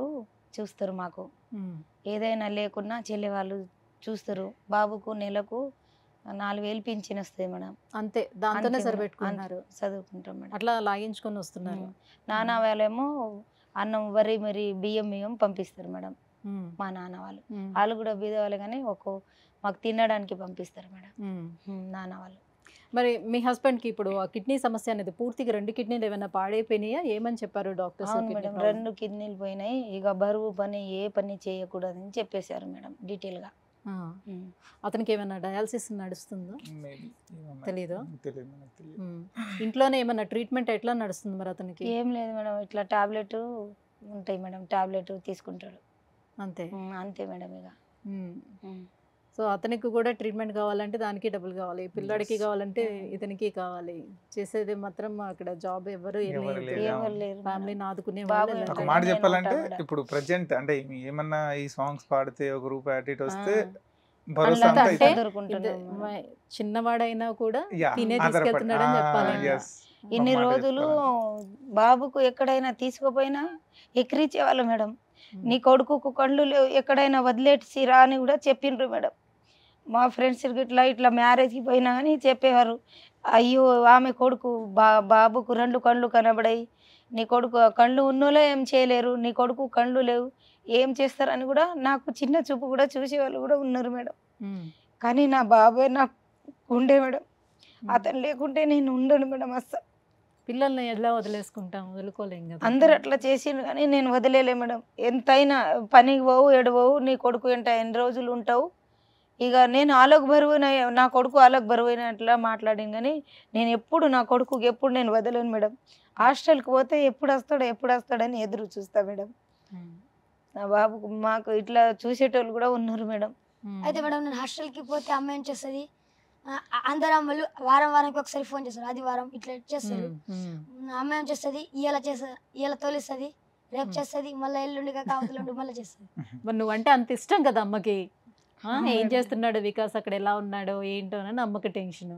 చూస్తారు మాకు ఉమ్. ఏదైనా లేకున్నా చెల్లి వాళ్ళు చూస్తారు బాబుకు నెలకు నాలుగు వేలు పింఛన్ వస్తుంది మేడం అంతే దాంతోనే అంతే మేడం. సరిపెట్టుకున్నారు అంతే చదువుకుంటాం మేడం అట్లా లాగించుకొని వస్తున్నారు ఉమ్. నాన్న వాళ్ళేమో అన్నం వరి మరి బియ్యం బియ్యం పంపిస్తారు మేడం ఉమ్. మా నాన్న వాళ్ళు ఉమ్. వాళ్ళు కూడా బీదవాళ్ళు కానీ ఒక మాకు తినడానికి పంపిస్తారు మేడం ఉమ్. ఉమ్, నాన్న వాళ్ళు మరి మీ హస్బెండ్ కి ఇప్పుడు ఆ కిడ్నీ సమస్య అనేది పూర్తిగా రెండు కిడ్నీలు ఏమైనా పాడైపోయినాయా ఏమని చెప్పారు డాక్టర్స్ అవును మేడం రెండు కిడ్నీలు పోయినాయి ఇక బరువు పని ఏ పని చేయకూడదని చెప్పేశారు మేడం డీటెయిల్గా ఉమ్. అతనికి ఏమైనా డయాలసిస్ నడుస్తుందా Maybe. ఏమో మరి. తెలీదా? తెలియదు మనకు తెలియదు ఉమ్. ఇంట్లోనే ఏమైనా ట్రీట్మెంట్ ఎట్లా నడుస్తుంది మరి అతనికి ఏం లేదు మేడం ఇట్లా టాబ్లెట్ ఉంటాయి మేడం టాబ్లెట్ తీసుకుంటాడు అంతే ఉమ్, అంతే మేడం ఇక ఉమ్. ఉమ్. సో అతనికి కూడా ట్రీట్మెంట్ కావాలంటే దానికి డబ్బులు కావాలి పిల్లాడికి Yes. కావాలంటే Mm. ఇతనికి కావాలి చేసేది మాత్రం అక్కడ జాబ్ ఎవరు ఎవరు లేరు. ఎవరు లేరు ఫ్యామిలీని ఆదుకునే బాబు వాళ్ళు ఒక నేను మాట ఉంటా చెప్పాలంటే మేడం. ఇప్పుడు ప్రజెంట్ అంటే ఏమన్నా ఈ సాంగ్స్ పాడితే ఒక రూపాయి అటు ఇటు వస్తే ఆ. భరోసా అందులో అంతా అంటే ఇతను- చదువుకుంటున్నాం ఇద్ద- మేడం. మ- చిన్నవాడైనా కూడా Yeah, తినే ఆధారపడి- తీసుకెళ్తున్నాడని ఆ, చెప్పాలి yes. ఇన్ని ఒక మాట రోజులు చెప్పాలంటే. బాబుకు ఎక్కడైనా తీసుకుపోయినా ఎక్కిరిచ్చేవాళ్ళు మేడం నీ కొడుకుకు కళ్ళు లేవు ఎక్కడైనా వదిలేసి రా అని కూడా చెప్పిండ్రు మేడం మా ఫ్రెండ్స్ ఇట్లా ఇట్లా మ్యారేజ్కి పోయినా కానీ చెప్పేవారు అయ్యో ఆమె కొడుకు బా బాబుకు రెండు కళ్ళు కనబడాయి నీ కొడుకు కళ్ళు ఉన్నోలే ఏం చేయలేరు నీ కొడుకు కళ్ళు లేవు ఏం చేస్తారని కూడా నాకు చిన్న చూపు కూడా చూసేవాళ్ళు కూడా ఉన్నారు మేడం ఉమ్. కానీ నా బాబాయ్ నాకు ఉండే మేడం అతను లేకుంటే నేను ఉండను మేడం అస్సలు పిల్లల్ని ఎలా వదిలేసుకుంటాం వదులుకోలేం కదా అందరు అట్లా చేసిండు కానీ నేను వదిలేలే మేడం ఎంతైనా పనికి పోవు ఎడవవు నీ కొడుకు ఎంట ఎన్ని రోజులు ఉంటావు ఇక నేను ఆలోక్ బరువున నా కొడుకు ఆలోక్ బరువైన అట్లా మాట్లాడాను కానీ నేను ఎప్పుడు నా కొడుకుకి ఎప్పుడు నేను వదలేను మేడం హాస్టల్కి పోతే ఎప్పుడు వస్తాడో ఎప్పుడు వస్తాడని ఎదురు చూస్తా మేడం ఉమ్. నా బాబుకు మాకు ఇట్లా చూసేటోళ్ళు కూడా ఉన్నారు మేడం ఉమ్. అయితే మేడం నేను హాస్టల్కి పోతే అమ్మ ఏం చేస్తుంది ఆ, అందరు అమ్మలు వారం వారానికి ఒకసారి ఫోన్ చేస్తారు ఆదివారం ఇట్లా చేస్తారు ఉమ్. ఉమ్. అమ్మ ఏం చేస్తుంది ఇవాళ చేస్తుంది ఇవాళ తోలిస్తుంది రేపు Hmm. చేస్తుంది మళ్ళీ ఎల్లుండి కాక అవతలుండి మళ్ళీ చేస్తుంది మరి నువ్వంటే అంత ఇష్టం కదా అమ్మకి ఆ, అవును ఏం మేడం. చేస్తున్నాడు వికాస్ అక్కడ ఎలా ఉన్నాడో ఏంటో అని అమ్మకి టెన్షన్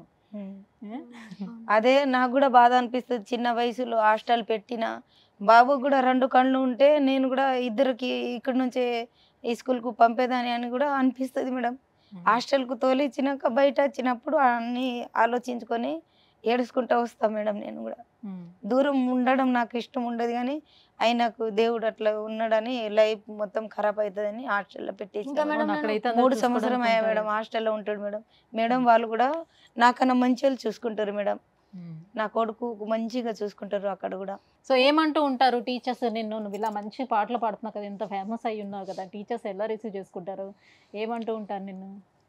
అదే నాకు కూడా బాధ అనిపిస్తుంది చిన్న వయసులో హాస్టల్ పెట్టిన బాబు కూడా రెండు కళ్ళు ఉంటే నేను కూడా ఇద్దరికి ఇక్కడ నుంచే ఈ స్కూల్కు పంపేదాని అని కూడా అనిపిస్తుంది మేడం హాస్టల్కు తోలిచ్చినాక బయట వచ్చినప్పుడు అన్నీ ఆలోచించుకొని ఏడుచుకుంటూ వస్తా మేడం నేను కూడా దూరం ఉండడం నాకు ఇష్టం ఉండదు కానీ ఆయనకు దేవుడు అట్లా ఉన్నాడని లైఫ్ మొత్తం ఖరాబ్ అవుతుందని హాస్టల్లో పెట్టేసి ఇంకా మేడం నేను అక్కడైతే అందరూ మూడు సంవత్సరం అయ్యా చూసుకోవడానికి మేడం హాస్టల్లో ఉంటాడు మేడం మేడం వాళ్ళు కూడా నాకన్నా మంచి వాళ్ళు చూసుకుంటారు మేడం ఉమ్. నా కొడుకు మంచిగా చూసుకుంటారు అక్కడ కూడా సో ఏమంటూ ఉంటారు టీచర్స్ నిన్ను నువ్వు ఇలా మంచి పాటలు పాడుతున్నావు కదా ఇంత ఫేమస్ అయి ఉన్నావు కదా టీచర్స్ ఎలా రిసీవ్ చేసుకుంటారు ఏమంటూ ఉంటారు నిన్ను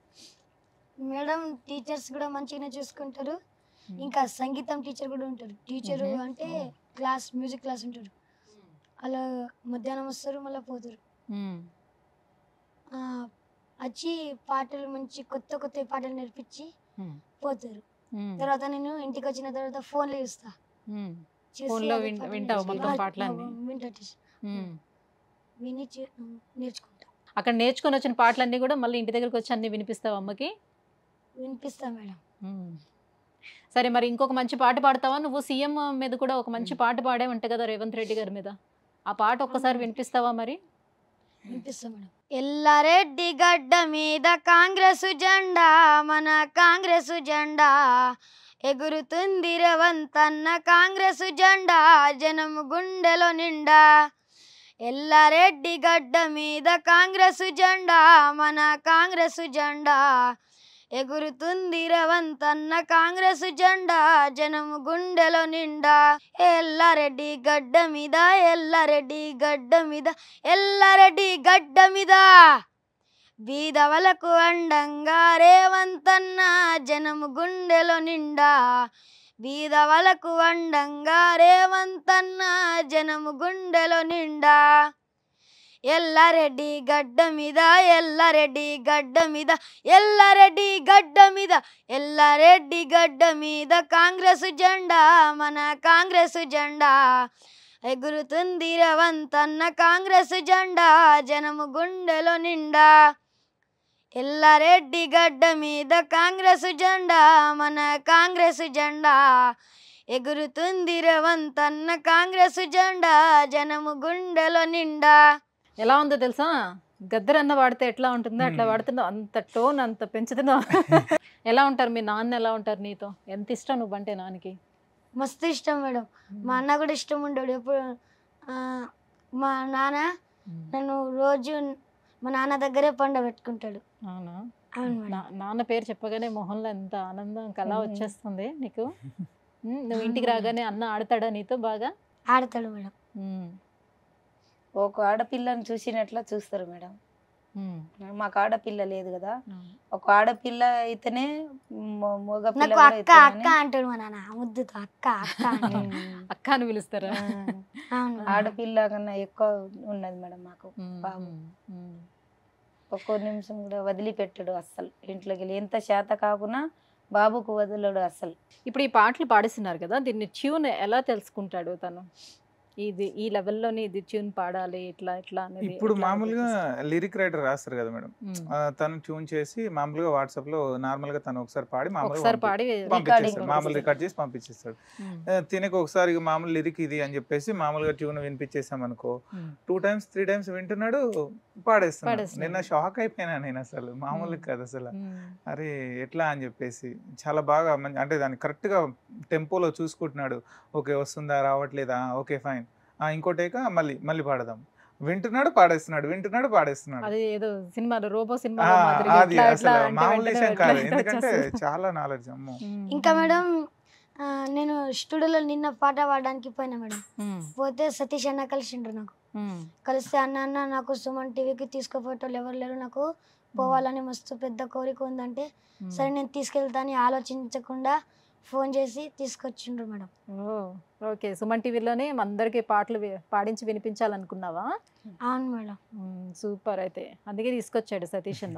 మేడం టీచర్స్ కూడా మంచిగానే చూసుకుంటారు ఇంకా సంగీతం టీచర్ కూడా ఉంటారు టీచర్ Mhm. అంటే క్లాస్ మ్యూజిక్ క్లాస్ ఉంటారు అలా మధ్యాహ్నం వస్తారు మళ్ళీ పోతారు ఉమ్. ఆ, వచ్చి పాటలు మంచి కొత్త కొత్త పాటలు నేర్పించి Hmm. పోతారు ఉమ్. తర్వాత నేను ఇంటికి వచ్చిన తర్వాత ఫోన్లో చూస్తా ఉమ్. చూసి Phone లో అదే విన్- పాటలు వింటావా నేర్చుకుంటా. మొత్తం ఆ, పాటలన్నీ? ఆ, వింటా టీచర్ ఉమ్. విని చే- నేర్చుకుంటా అక్కడ నేర్చుకొని వచ్చిన పాటలన్నీ కూడా మళ్ళీ ఇంటి దగ్గరకు వచ్చి అన్ని వినిపిస్తావు అమ్మకి వినిపిస్తా మేడం ఉమ్. సరే మరి ఇంకొక మంచి పాట పాడతావా నువ్వు సీఎం మీద కూడా ఒక మంచి పాట పాడే ఉంటా కదా రేవంత్ రెడ్డి గారి మీద ఆ పాట ఒక్కసారి వినిపిస్తావా మరి వినిపిస్తా మేడం ఎల్లారెడ్డి గడ్డ మీద కాంగ్రెస్ జెండా మన కాంగ్రెస్ జెండా ఎగురుతుంది రేవంతన్న కాంగ్రెస్ జెండా జనం గుండెలో నిండా ఎల్లారెడ్డి గడ్డ మీద కాంగ్రెస్ జెండా మన కాంగ్రెస్ జెండా ఎగురుతుంది రేవంతన్న కాంగ్రెస్ జెండా జనం గుండెలో నిండా ఎల్లారెడ్డి గడ్డ మీద ఎల్లారెడ్డి గడ్డ మీద ఎల్లారెడ్డి గడ్డ మీద బీదవలకు అండంగా రేవంతన్న జనము గుండెలో నిండా బీదవలకు అండంగా రేవంతన్న జనము గుండెలో నిండా ఎల్లారెడ్డి గడ్డ మీద ఎల్లారెడ్డి గడ్డ మీద ఎల్లారెడ్డి గడ్డ మీద ఎల్లారెడ్డి గడ్డ మీద కాంగ్రెస్ జెండా మన కాంగ్రెస్ జెండా ఎగురుతుంది రవంతన్న కాంగ్రెస్ జెండా జనము గుండెలో నిండా ఎల్లారెడ్డి గడ్డ మీద కాంగ్రెస్ జెండా మన కాంగ్రెస్ జెండా ఎగురుతుంది రవంతన్న కాంగ్రెస్ జెండా జనము గుండెలో నిండా ఎలా ఉందో తెలుసా గద్దరన్న వాడితే ఎట్లా ఉంటుందో అట్లా మ్మ్. వాడుతున్నావు అంత టోన్ అంత పెంచుతున్నావు ఎలా ఉంటారు మీ నాన్న ఎలా ఉంటారు నీతో ఎంత ఇష్టం నువ్వంటే నాన్నకి మస్తు ఇష్టం మేడం మా అన్న కూడా ఇష్టం ఉండడు ఎప్పుడు ఆ, మా నాన్న మ్మ్. నన్ను రోజు మా నాన్న దగ్గరే పండ పెట్టుకుంటాడు అవునా అవును మేడం నా- నాన్న పేరు చెప్పగానే మొహంలో ఎంత ఆనందం కళ మ్మ్. వచ్చేస్తుంది నీకు మ్మ్, నువ్వు ఇంటికి రాగానే అన్న ఆడతాడా నీతో బాగా ఆడతాడు మేడం మ్మ్. ఒక ఆడపిల్లని చూసినట్లా చూస్తారు మేడం మ్మ్. మాకు ఆడపిల్ల లేదు కదా అవును. ఒక ఆడపిల్ల అయితేనే మొ- మగ పిల్ల నాకు కూడా అక్క అయితేనే అక్క అంటాడు మా నాన్న ముద్దుతో అక్క అక్క అంటాడు ఉమ్. అక్క అని పిలుస్తారా అవును మేడం. ఆడపిల్ల కన్నా ఎక్కువ ఉన్నది మేడం మాకు మ్మ్. బాబు. మ్మ్. ఒక్కో నిమిషం కూడా వదిలిపెట్టడు అస్సలు ఇంట్లోకి వెళ్ళి ఎంత శాత కాకున్నా బాబుకు వదలడు అస్సలు ఇప్పుడు ఈ పాటలు పాడిస్తున్నారు కదా దీన్ని ట్యూన్ ఎలా తెలుసుకుంటాడు తను ఇది ఈ లెవెల్లోని ఇది ట్యూన్ పాడాలి ఇట్లా ఇట్లా అనేది ఇప్పుడు ఎట్లా మామూలుగా తెలుస్తుంది? లిరిక్ రైటర్ రాస్తారు కదా మేడం మ్మ్. ఆ, తను ట్యూన్ చేసి మామూలుగా వాట్సాప్ లో నార్మల్ గా తను ఒకసారి పాడి మామూలుగా ఒకసారి పంపి- పాడి పంపించేస్తాడు recording మామూలు పంపిస్తాడు. రికార్డ్ చేసి పంపించేస్తాడు మ్మ్. ఆ, తినకు ఒకసారి ఇక మామూలు లిరిక్ ఇది అని చెప్పేసి మామూలుగా ట్యూన్ వినిపించేసాం అనుకో మ్మ్. టూ టైమ్స్ త్రీ టైమ్స్ వింటున్నాడు పాడేస్తున్నాడు పాడేస్తున్నాడు. నిన్న షాక్ అయిపోయినా నేను అసలు మామూలు మ్మ్. కాదు అసలు మ్మ్. అరే ఎట్లా అని చెప్పేసి చాలా బాగా మం- అంటే దాన్ని కరెక్ట్గా టెంపోలో చూసుకుంటున్నాడు ఓకే వస్తుందా రావట్లేదా ఓకే ఫైన్ ఇంకోటేక మళ్ళీ మళ్ళీ పాడదాం వింటున్నాడు పాడేస్తున్నాడు వింటున్నాడు పాడేస్తున్నాడు అది ఏదో సినిమాలో రోబో ఆ, సినిమాలో మాదిరి అది ఇట్లా అసలు ఇట్లా అంటే మామూలు వెంటనే విషయం ఇట్లా కాదు ఇట్లా ఎందుకంటే వచ్చేస్తుంది. చాలా నాలెడ్జ్ అమ్మో మ్మ్. ఇంకా మేడం ఆ, నేను స్టూడియోలో నిన్న పాట పాడడానికి పోయినా మేడం మ్మ్. పోతే సతీష్ అన్న కలిసిండ్రు నాకు మ్మ్. కలిస్తే అన్న అన్న నాకు సుమన్ టీవీకి తీసుకుపోయేటోళ్ళు ఎవరు లేరు నాకు పోవాలని మస్తు పెద్ద కోరిక ఉందంటే మ్మ్. సరే నేను తీసుకెళ్తాను ఆలోచించకుండా ఫోన్ చేసి తీసుకొచ్చిండ్రు మేడం ఓ ఓకే సుమన్ టీవీలోనే అందరికి పాటలు వి- పాడించి వినిపించాలనుకున్నావా అవును మేడం మ్మ్. సూపర్ అయితే అందుకే తీసుకొచ్చాడు సతీష్ అన్న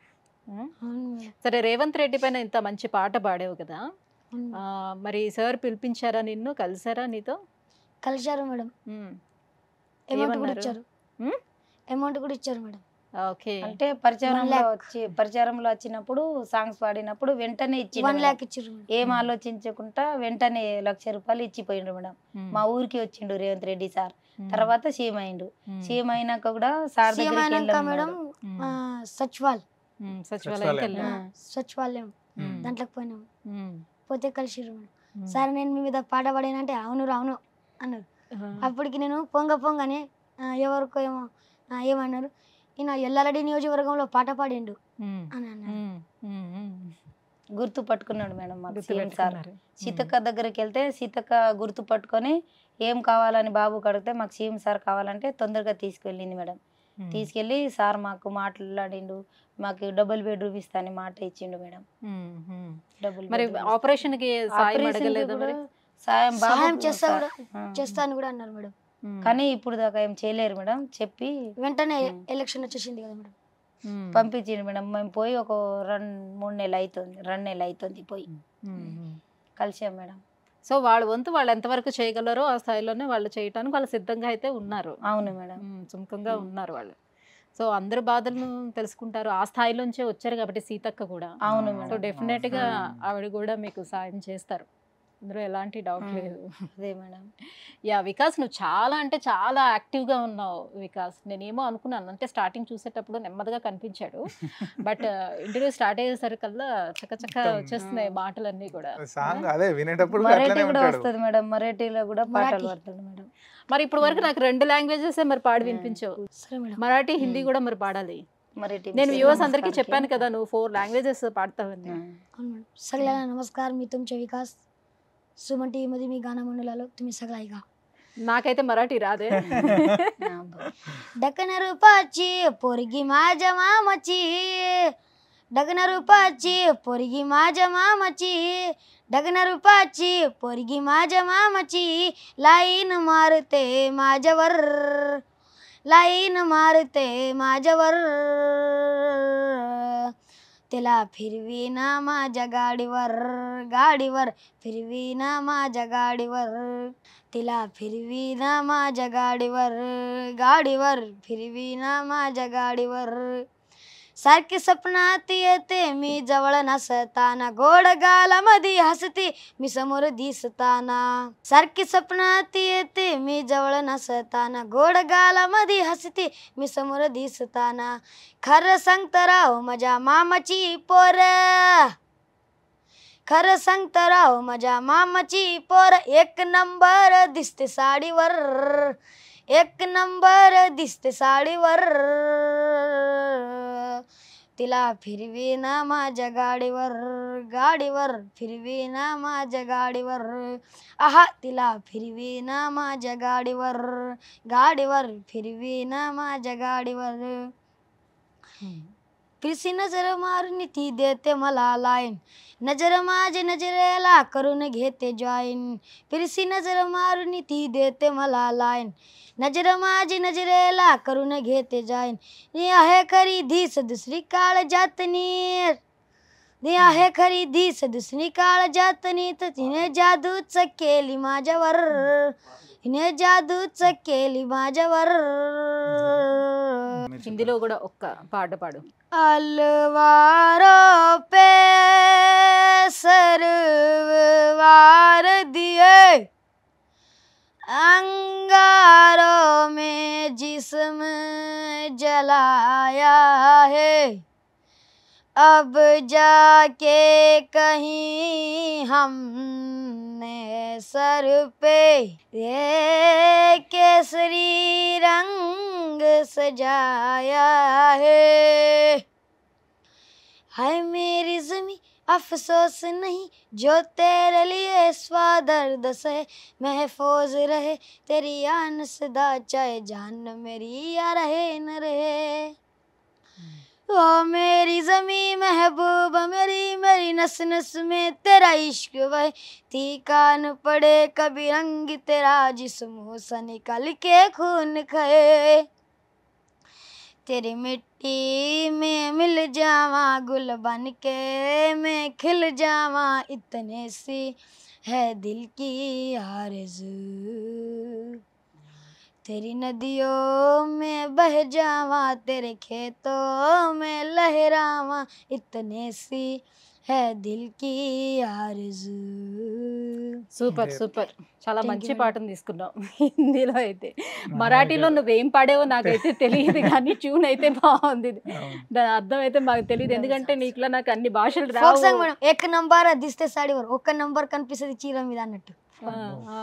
మ్మ్. అవును మేడం సరే రేవంత్ రెడ్డి పైన ఇంత మంచి పాట పాడావు కదా అవును ఆ, మేడం. మరి సార్ పిలిపించారా నిన్ను కలిసారా నీతో కలిశారు మేడం మ్మ్. అమౌంట్ కూడా ఏమన్నారు? ఇచ్చారు మ్మ్? అమౌంట్ కూడా ఇచ్చారు మేడం ఓకే అంటే పరిచారంలో lakh. వచ్చి పరిచారంలో వచ్చినప్పుడు సాంగ్స్ పాడినప్పుడు వెంటనే ఇచ్చి వన్ ల్యాక్ ఇచ్చారు మేడం ఏం మ్మ్. ఆలోచించకుండా వెంటనే లక్ష రూపాయలు ఇచ్చిపోయిండు మేడం మ్మ్. మా ఊరికి వచ్చిండు రేవంత్ రెడ్డి సార్ మ్మ్. తర్వాత సీఎం అయిండు మ్మ్. సీఎం అయినాక కూడా సార్ సీఎం దగ్గరికి అయినాక వెళ్ళాం మేడం మ్మ్. ఆ, సచివాల్ మ్మ్. సచివాలయంకి సచివాలయం. వెళ్ళాం ఆ. సచివాలయం మ్మ్. దాంట్లోకి పోయినాం మ్మ్. పోతే కలిసిర్రు మేడం మ్మ్. సార్ నేను మీ మీద పాట పాడానంటే అవును రా, అవును అన్నారు ఆ. అప్పటికి నేను పొంగ పొంగనే ఆ, ఎవరికో ఏమో ఆ, ఏమన్నారు ఈయన ఎల్లారెడ్డి నియోజకవర్గంలో పాట పాడిండు మ్మ్. అని అన్నారు మ్మ్. మ్మ్. మ్మ్. గుర్తు పట్టుకున్నాడు మేడం మాకు గుర్తు సీఎం సార్ పెట్టుకున్నారు. సీతక్క దగ్గరికి వెళ్తే సీతక్క గుర్తు పట్టుకొని ఏం కావాలని బాబు అడిగితే మాకు సీఎం సార్ కావాలంటే తొందరగా తీసుకెళ్ళింది మేడం మ్మ్. తీసుకెళ్ళి సార్ మాకు మాట్లాడిండు మాకు డబుల్ బెడ్రూమ్ ఇస్తాను మాట ఇచ్చిండు మేడం మ్మ్. మ్మ్. డబుల్ మరి ఆపరేషన్ కి సాయం అడగలేదా మరి సాయం బాబు సహాయం చేస్తా కూడా ఆ. చేస్తా అని కూడా అన్నారు మేడం మ్మ్. కానీ ఇప్పుడు దాకా ఏం చేయలేరు మేడం చెప్పి వెంటనే మ్మ్. ఎలక్షన్ వచ్చేసింది కదా మేడం మ్మ్. పంపించిండు మేడం మేము పోయి ఒక రెండు మూడు నెలలు అవుతుంది రెండు నెలలు అవుతుంది పోయి మ్మ్. మ్మ్. కలిసాం మేడం సో వాళ్ళ వంతు వాళ్ళు ఎంతవరకు చేయగలరో ఆ స్థాయిలోనే వాళ్ళు చేయటానికి వాళ్ళు సిద్ధంగా అయితే ఉన్నారు అవును మేడం మ్మ్. సుముఖంగా మ్మ్. ఉన్నారు వాళ్ళు సో అందరి బాధలను తెలుసుకుంటారు ఆ స్థాయిలోంచే వచ్చారు కాబట్టి సీతక్క కూడా అవును సో మేడం డెఫినెట్ గా ఆ. ఆవిడ కూడా మీకు సాయం చేస్తారు అందులో ఎలాంటి డౌట్ మ్మ్. లేదు అదే మేడం యా వికాస్ నువ్వు చాలా అంటే చాలా యాక్టివ్ గా ఉన్నావు వికాస్ నేనేమో అనుకున్నాను అంటే స్టార్టింగ్ చూసేటప్పుడు నెమ్మదిగా కనిపించాడు బట్ ఇంటర్వ్యూ స్టార్ట్ అయ్యేసరికల్లా చక్కచక్క మొత్తం. వచ్చేస్తున్నాయి మాటలన్నీ కూడా సాంగ్ అదే వినేటప్పుడు కూడా మరాఠీ అట్లనే కూడా ఉంటాడు వస్తుంది మేడం మరాఠీలో కూడా పాటలు మరాఠీ. పాడతాడు మేడం మరి ఇప్పుడు వరకు నాకు రెండు లాంగ్వేజెస్ మరి పాడి మ్మ్. వినిపించావు సరే మేడం మరాఠీ హిందీ మ్మ్. కూడా మరి పాడాలి मराठी నేను में వ్యూవర్స్ అందరికీ नमस्कार చెప్పాను किया. కదా నువ్వు ఫోర్ లాంగ్వేజెస్ పాడతావని हाँ. అవును మేడం सगळ्यांना नमस्कार मी तुमचे विकास सुमन टी मध्ये मी गाणं म्हणू लागलो तुम्ही सगळं ऐका నాకైతే మరాఠీ రాదే हाँ, बरं. डकन रूपाची पोरगी माझ्या मामाची डगन रूपाची पोरगी माझ्या मामाची डगन रूपाची पोरगी माझ्या मामाची लाईन मारते माझ्यावर लाईन मारते माझ्यावर तिला फिरवीना माझ्या गाडीवर गाडीवर फिरवीना माझ्या गाडीवर तिला फिरवीना माझ्या गाडीवर गाडीवर फिरवीना माझ्या गाडीवर सारखी स्वप्नात येते मी जवळ नसताना गोड गालामध्ये हसते मी समोर दिसताना सारखी स्वप्नात येते मी जवळ नसताना गोड गालामध्ये हसते मी समोर दिसताना खरं सांगत राव माझ्या मामाची पोर खरं सांगत राव माझ्या मामाची पोर एक नंबर दिसते साडीवर एक नंबर दिसते साडीवर तिला फिरवी ना माझ्या गाडीवर गाडीवर फिरवी ना माझ्या गाडीवर आहा तिला फिरवी ना माझ्या गाडीवर गाडीवर फिरवी ना माझ्या गाडीवर फिरसी नजर मारून ती देते मला लाईन नजर माझे नजरेला करून घेते जॉईन फिरसी नजर मारून ती देते मला लाईन नजर माझी नजरेला करून घेते जॉईन नी आहे खरी धीस दुसरी काळ जातनी नी आहे खरी धीस दुसरी काळ जातनी तर तिने जादूच केली माझ्यावर तिने जादूच केली माझ्यावर హిందీలో కూడా ఒక్క పాట పాడు अलवारों पे सरवार दिए अंगारों में जिस्म जलाया है अब जाके कहीं हमने सर पे ये केसरी रंग सजाया है हाय मेरी जमी अफसोस नहीं जो तेरे लिए स्वादर्द से महफूज रहे तेरी आन सदा चाहे जान मेरी या रहे न रहे ओ मेरी जमी महबूब मेरी मेरी नस नस में तेरा इश्क वह थी कान पड़े कभी रंग तेरा जिस्म सा निकल के खून खाए तेरी मिट्टी में मिल जावा गुल बन के मैं खिल जावा इतने सी है दिल की आरज़ू तेरी नदियों में बह जावा तेरे खेतों में लहरावा इतने सी है दिल की आरज़ू సూపర్ Great. సూపర్ చాలా Thank you, మంచి madam. పాటను తీసుకున్నావు హిందీలో అయితే మరాఠీలో నువ్వేం పాడావో నాకైతే తెలియదు కానీ ట్యూన్ అయితే బాగుంది అవును. దాని అర్థం అయితే మాకు తెలియదు ఎందుకంటే నీకులా నాకు అన్ని భాషలు ఫోక్ రావు సాంగ్ మేడం ఎక్ నంబర్ దిస్తే సాడివర్ ఒక్క నంబర్ కనిపిస్తుంది చీర మీద అన్నట్టు ఆ, ఆ.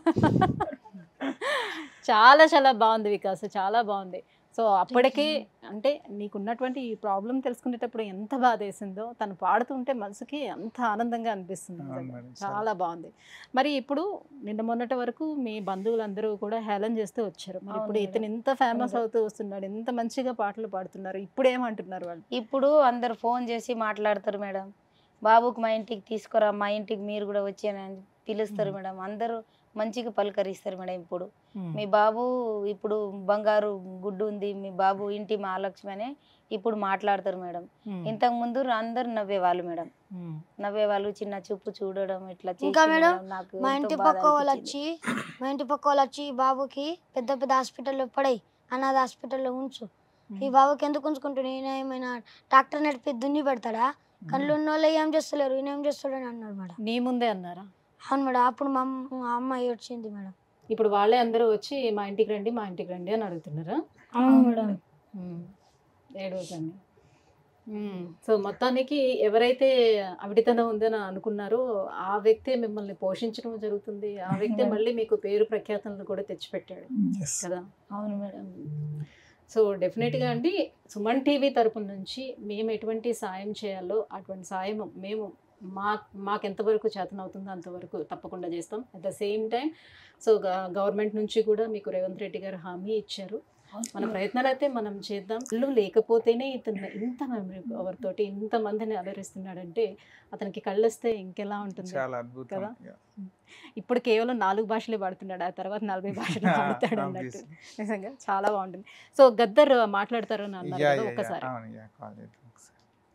చాలా చాలా బాగుంది వికాస్ చాలా బాగుంది సో అప్పటికే అంటే నీకున్నటువంటి ఈ ప్రాబ్లం తెలుసుకునేటప్పుడు ఎంత బాధ వేసిందో తను పాడుతుంటే మనసుకి అంత ఆనందంగా అనిపిస్తుంది అవును నిజంగా. మేడం, చాలా బాగుంది మరి ఇప్పుడు నిన్న మొన్నటి వరకు మీ బంధువులందరూ కూడా హేళన చేస్తూ వచ్చారు మరి అవును ఇప్పుడు మేడం. ఇతను ఎంత ఫేమస్ అవును. అవుతూ వస్తున్నాడు ఎంత మంచిగా పాటలు పాడుతున్నారు ఇప్పుడు ఏమంటున్నారు వాళ్ళు ఇప్పుడు అందరు ఫోన్ చేసి మాట్లాడతారు మేడం బాబుకి మా ఇంటికి తీసుకురా మా ఇంటికి మీరు కూడా వచ్చానని పిలుస్తారు మేడం అందరూ మంచిగా పలకరిస్తారు మేడం ఇప్పుడు మీ బాబు ఇప్పుడు బంగారు గుడ్డు ఉంది మీ బాబు ఇంటి మహాలక్ష్మి అని ఇప్పుడు మాట్లాడతారు మేడం ఉమ్. ఇంతకు ముందు అందరు నవ్వేవాళ్ళు మేడం ఉమ్. నవ్వేవాళ్ళు చిన్న చూపు చూడడం ఇట్లా చేసి ఇంకా మేడం, నాకు మా ఎంతో ఇంటి బాధ పక్క వాళ్ళు అనిపించింది. వచ్చి మా ఇంటి పక్క వాళ్ళు వచ్చి ఈ బాబుకి పెద్ద పెద్ద హాస్పిటల్లో పడాయి అనాథ హాస్పిటల్లో ఉంచు ఈ బాబుకి ఎందుకు ఉంచుకుంటాడు ఈయన ఏమైనా ట్రాక్టర్ నడిపి దున్ని పెడతాడా కళ్ళు ఉన్న వాళ్ళు ఏం చేస్తలేరు ఈయన ఏం చేస్తాడని అన్నారు మేడం నీ ముందే అన్నారా అవును మేడం అప్పుడు మా అమ్మ మా అమ్మ ఏడ్చింది మేడం ఇప్పుడు వాళ్ళే అందరూ వచ్చి మా ఇంటికి రండి మా ఇంటికి రండి అని అడుగుతున్నారా అవును మేడం ఉమ్. ఏడవకండి ఉమ్. సో మొత్తానికి ఎవరైతే అవిటితనం ఉందని అనుకున్నారో ఆ వ్యక్తే మిమ్మల్ని పోషించడం జరుగుతుంది ఆ వ్యక్తే మళ్ళీ మీకు పేరు ప్రఖ్యాతలను కూడా తెచ్చిపెట్టాడు Yes. కదా అవును మేడం సో డెఫినెట్గా అండి సుమన్ టీవీ తరపు నుంచి మేము ఎటువంటి సాయం చేయాలో అటువంటి సాయం మేము మా మాకు ఎంతవరకు చేతనవుతుందో అంతవరకు తప్పకుండా చేస్తాం at the same time so government నుంచి కూడా మీకు రేవంత్ రెడ్డి గారు హామీ ఇచ్చారు మన ప్రయత్నాలు అయితే మనం చేద్దాం ఇల్లు లేకపోతేనే ఇతను ఇంత మెమరీ పవర్ తోటి ఇంత మందిని అలరిస్తున్నాడంటే అతనికి కళ్ళొస్తే ఇంకెలా ఉంటుంది చాలా అద్భుతం కదా? Yeah. ఇప్పుడు కేవలం నాలుగు భాషలే పాడుతున్నాడు ఆ తర్వాత నలభై భాషలు పాడతాడు అన్నట్టు Obviously. నిజంగా చాలా బాగుంటుంది సో గద్దర్ మాట్లాడతారు అని అన్నారు Yeah, కదా yeah, yeah. ఒక్కసారి అవును, yeah, call చేద్దాం ఒకసారి.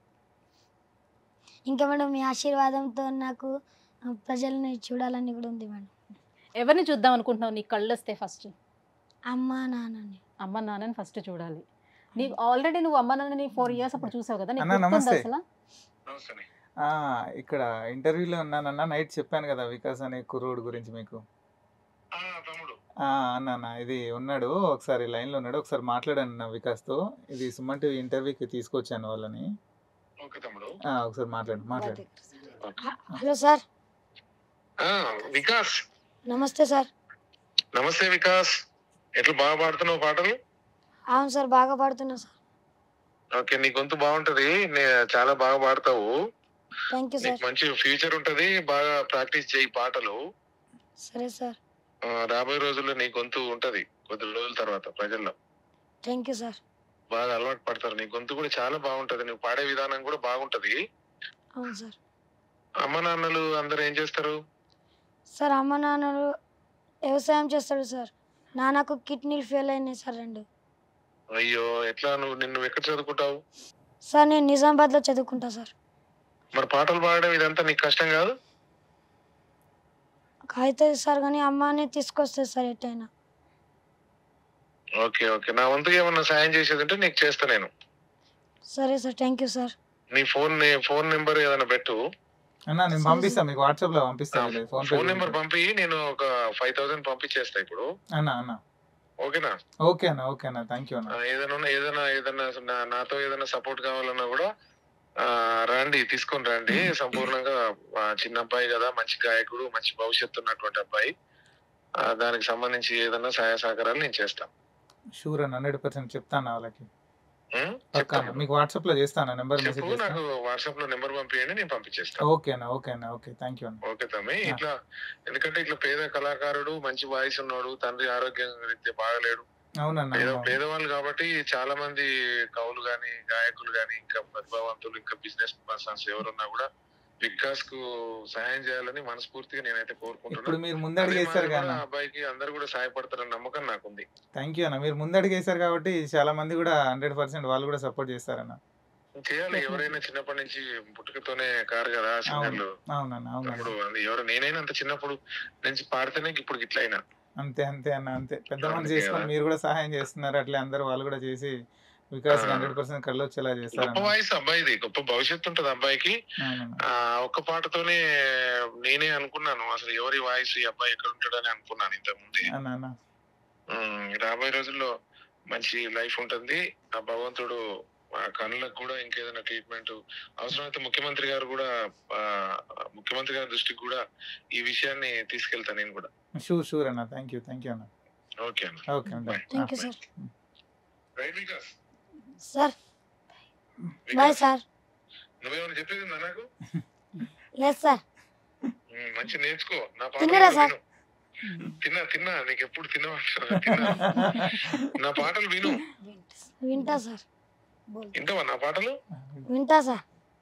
ఇంకా మేడం మీ ఆశీర్వాదంతో నాకు ఆ, ప్రజల్ని చూడాలని కూడా ఉంది మేడం ఎవరిని చూద్దాం అనుకుంటున్నావు నీ కళ్ళు వస్తే ఫస్ట్ అమ్మ నాన్నని అమ్మ నాన్నని ఫస్ట్ చూడాలి నీకు ఆల్రెడీ నువ్వు అమ్మ నాన్నని ఫోర్ ఇయర్స్ అప్పుడు చూసావు కదా నీకు అన్న, గుర్తుందా నమస్తే. అసలు నమస్తే ఆ, ఇక్కడ ఇంటర్వ్యూలో ఉన్నానన్న నైట్ చెప్పాను కదా వికాస్ అనే కుర్రోడు గురించి మీకు ఆ, తమ్ముడు ఆ, అన్న అన్న ఇది ఉన్నాడు ఒకసారి లైన్లో ఉన్నాడు ఒకసారి మాట్లాడాను అన్న వికాస్తో ఇది సుమన్ టీవీ ఇంటర్వ్యూకి తీసుకొచ్చాను వాళ్ళని ఓకే తమ్ముడు ఆ, ఒకసారి మాట్లాడు మాట్లాడు హలో సార్ ఆ, వికాస్ నమస్తే సార్ నమస్తే వికాస్ ఎట్లా బాగా పాడుతున్నావు పాటలు అవును సార్ బాగా పాడుతున్నా సార్ ఓకే నీ గొంతు బాగుంటది నే- చాలా బాగా పాడతావు థ్యాంక్ యూ సార్ నీకు మంచి ఫ్యూచర్ ఉంటది బాగా ప్రాక్టీస్ చేయి పాటలు సరే సార్ ఆ, రాబోయే రోజుల్లో నీ గొంతు ఉంటది కొద్ది రోజుల తర్వాత ప్రజల్లో థ్యాంక్ యూ సార్ బాగా అలవాటు పడతారు నీ గొంతు కూడా చాలా బాగుంటది నువ్వు పాడే విధానం కూడా బాగుంటది అవును సార్ అమ్మ నాన్నలు అందరు ఏం చేస్తారు సార్ అమ్మ నాన్నలు వ్యవసాయం చేస్తాడు సార్ నాన్నకు కిడ్నీలు ఫెయిల్ అయినాయి సార్ రెండు అయ్యో ఎట్లా నువ్వు నిన్ను ఎక్కడ చదువుకుంటావు సార్ నేను నిజామాబాద్లో చదువుకుంటా సార్ మరి పాటలు పాడడం ఇదంతా నీకు కష్టం కాదు అవుతుంది సార్ కానీ అమ్మనే తీసుకొస్తుంది సార్ ఎట్టయినా ఓకే ఓకే నా వంతుగా ఏమన్నా సాయం చేసేది ఉంటే నీకు చేస్తా నేను సరే సార్ థ్యాంక్ యూ సార్ నీ ఫోన్ నే- ఫోన్ నెంబర్ ఏదైనా పెట్టు అన్న నేను పంపిస్తాను మీకు వాట్సాప్లో పంపిస్తాను ఫోన్ ఫోన్ నెంబర్ పంపి నేను ఒక ఫైవ్ థౌసండ్ పంపించేస్తా ఇప్పుడు అన్న అన్న ఓకేనా ఓకే అన్న ఓకే అన్న థ్యాంక్ యూ ఆ, అన్న ఏదైనా ఉన్నా- ఏదైనా ఏదైనా నా- నాతో ఏదైనా సపోర్ట్ కావాలన్నా కూడా ఆ, రండి తీసుకొని రండి సంపూర్ణంగా ఆ, చిన్న అబ్బాయి కదా మంచి గాయకుడు మంచి భవిష్యత్తు ఉన్నటువంటి అబ్బాయి ఆ, దానికి సంబంధించి ఏదైనా సహాయ సహకారాలు నేను చేస్తాను షూర్ అన్న హండ్రెడ్ పర్సెంట్ చెప్తాను వాళ్ళకి ఉం? పక్కా చెప్తాను. అన్న మీకు వాట్సాప్లో చేస్తాను నెంబర్ మెసేజ్ చెప్పు చేస్తాను నాకు వాట్సాప్ లో నెంబర్ పంపించండి నేను పంపించేస్తాను ఓకే అన్న ఓకే అన్న ఓకే థ్యాంక్ యూ అన్న ఓకే తమ్మి ఇట్లా ఎందుకంటే ఇట్లా పేద కళాకారుడు మంచి వాయిస్ ఉన్నాడు తండ్రి ఆరోగ్యం రీత్యా బాగలేడు అవునన్న పేద అవును. పేదవాళ్ళు కాబట్టి చాలా మంది కవులు గాని గాయకులు గాని ఇంకా ప్రతిభావంతులు ఇంకా బిజినెస్ పర్సన్స్ ఎవరున్నా కూడా వికాస్ కు సహాయం చేయాలని మనస్ఫూర్తిగా నేనైతే ఇప్పుడు కోరుకుంటున్నాను మీరు ముందడుగు వేశారు అదే కదా మాదిరిగా అబ్బాయికి అందరు కూడా సహాయపడతారని నమ్మకం నాకుంది థ్యాంక్ యూ అన్న మీరు ముందడుగు వేశారు కాబట్టి చాలా మంది కూడా హండ్రెడ్ పర్సెంట్ వాళ్ళు కూడా సపోర్ట్ చేస్తారన్న చేయాలి ఎవరైనా చిన్నప్పటి నుంచి పుట్టుకతోనే కారు కదా సింగర్లు అవునన్న తమ్ముడు అవునన్న అది ఎవరు నేనైనా అంత చిన్నప్పుడు నుంచి పాడితేనే ఇప్పుడు ఇట్లా అయినా అంతే అంతే అన్న అంతే పెద్ద అవును మనసు చేసుకొని కదా. మీరు కూడా సహాయం చేస్తున్నారు అట్లే అందరూ వాళ్ళు కూడా చేసి వికాస్ ఆ. హండ్రెడ్ పర్సెంట్ కళ్ళు వచ్చేలా గొప్ప చేస్తారన్న వాయిస్ అబ్బాయిది గొప్ప భవిష్యత్తు ఉంటది అబ్బాయికి అవునన్న ఆ ఒక్క పాటతోనే నేనే అనుకున్నాను అసలు ఎవరి వాయిస్ ఈ అబ్బాయి ఎక్కడ ఉంటాడని అనుకున్నాను ఇంతకు ముందే అన్న అన్న ఉమ్, రాబోయే రోజుల్లో మంచి లైఫ్ ఉంటుంది ఆ భగవంతుడు ఆ కళ్ళకు కూడా ఇంకేదైనా ట్రీట్మెంట్ అవసరమైతే ముఖ్యమంత్రి గారు కూడా ఆ, ముఖ్యమంత్రి గారి దృష్టికి కూడా ఈ విషయాన్ని తీసుకెళ్తాను నేను కూడా షూర్ షూర్ అన్న థ్యాంక్ యూ థ్యాంక్ యూ అన్న ఓకే అన్న ఓకే అన్న Bye. Thank you sir right Vikas sir bye Vikas, sir నువ్వేమైనా చెప్పేది ఉందా నాకు లేదు సార్ ఉమ్, మంచి నేర్చుకో నా తిన్నారా పాటలు సార్? విను తిన్నా తిన్నా నీకు ఎప్పుడు తిన్నా తిన్నా నా పాటలు విను వింటా సార్ వింటావా నా పాటలు వింటా సార్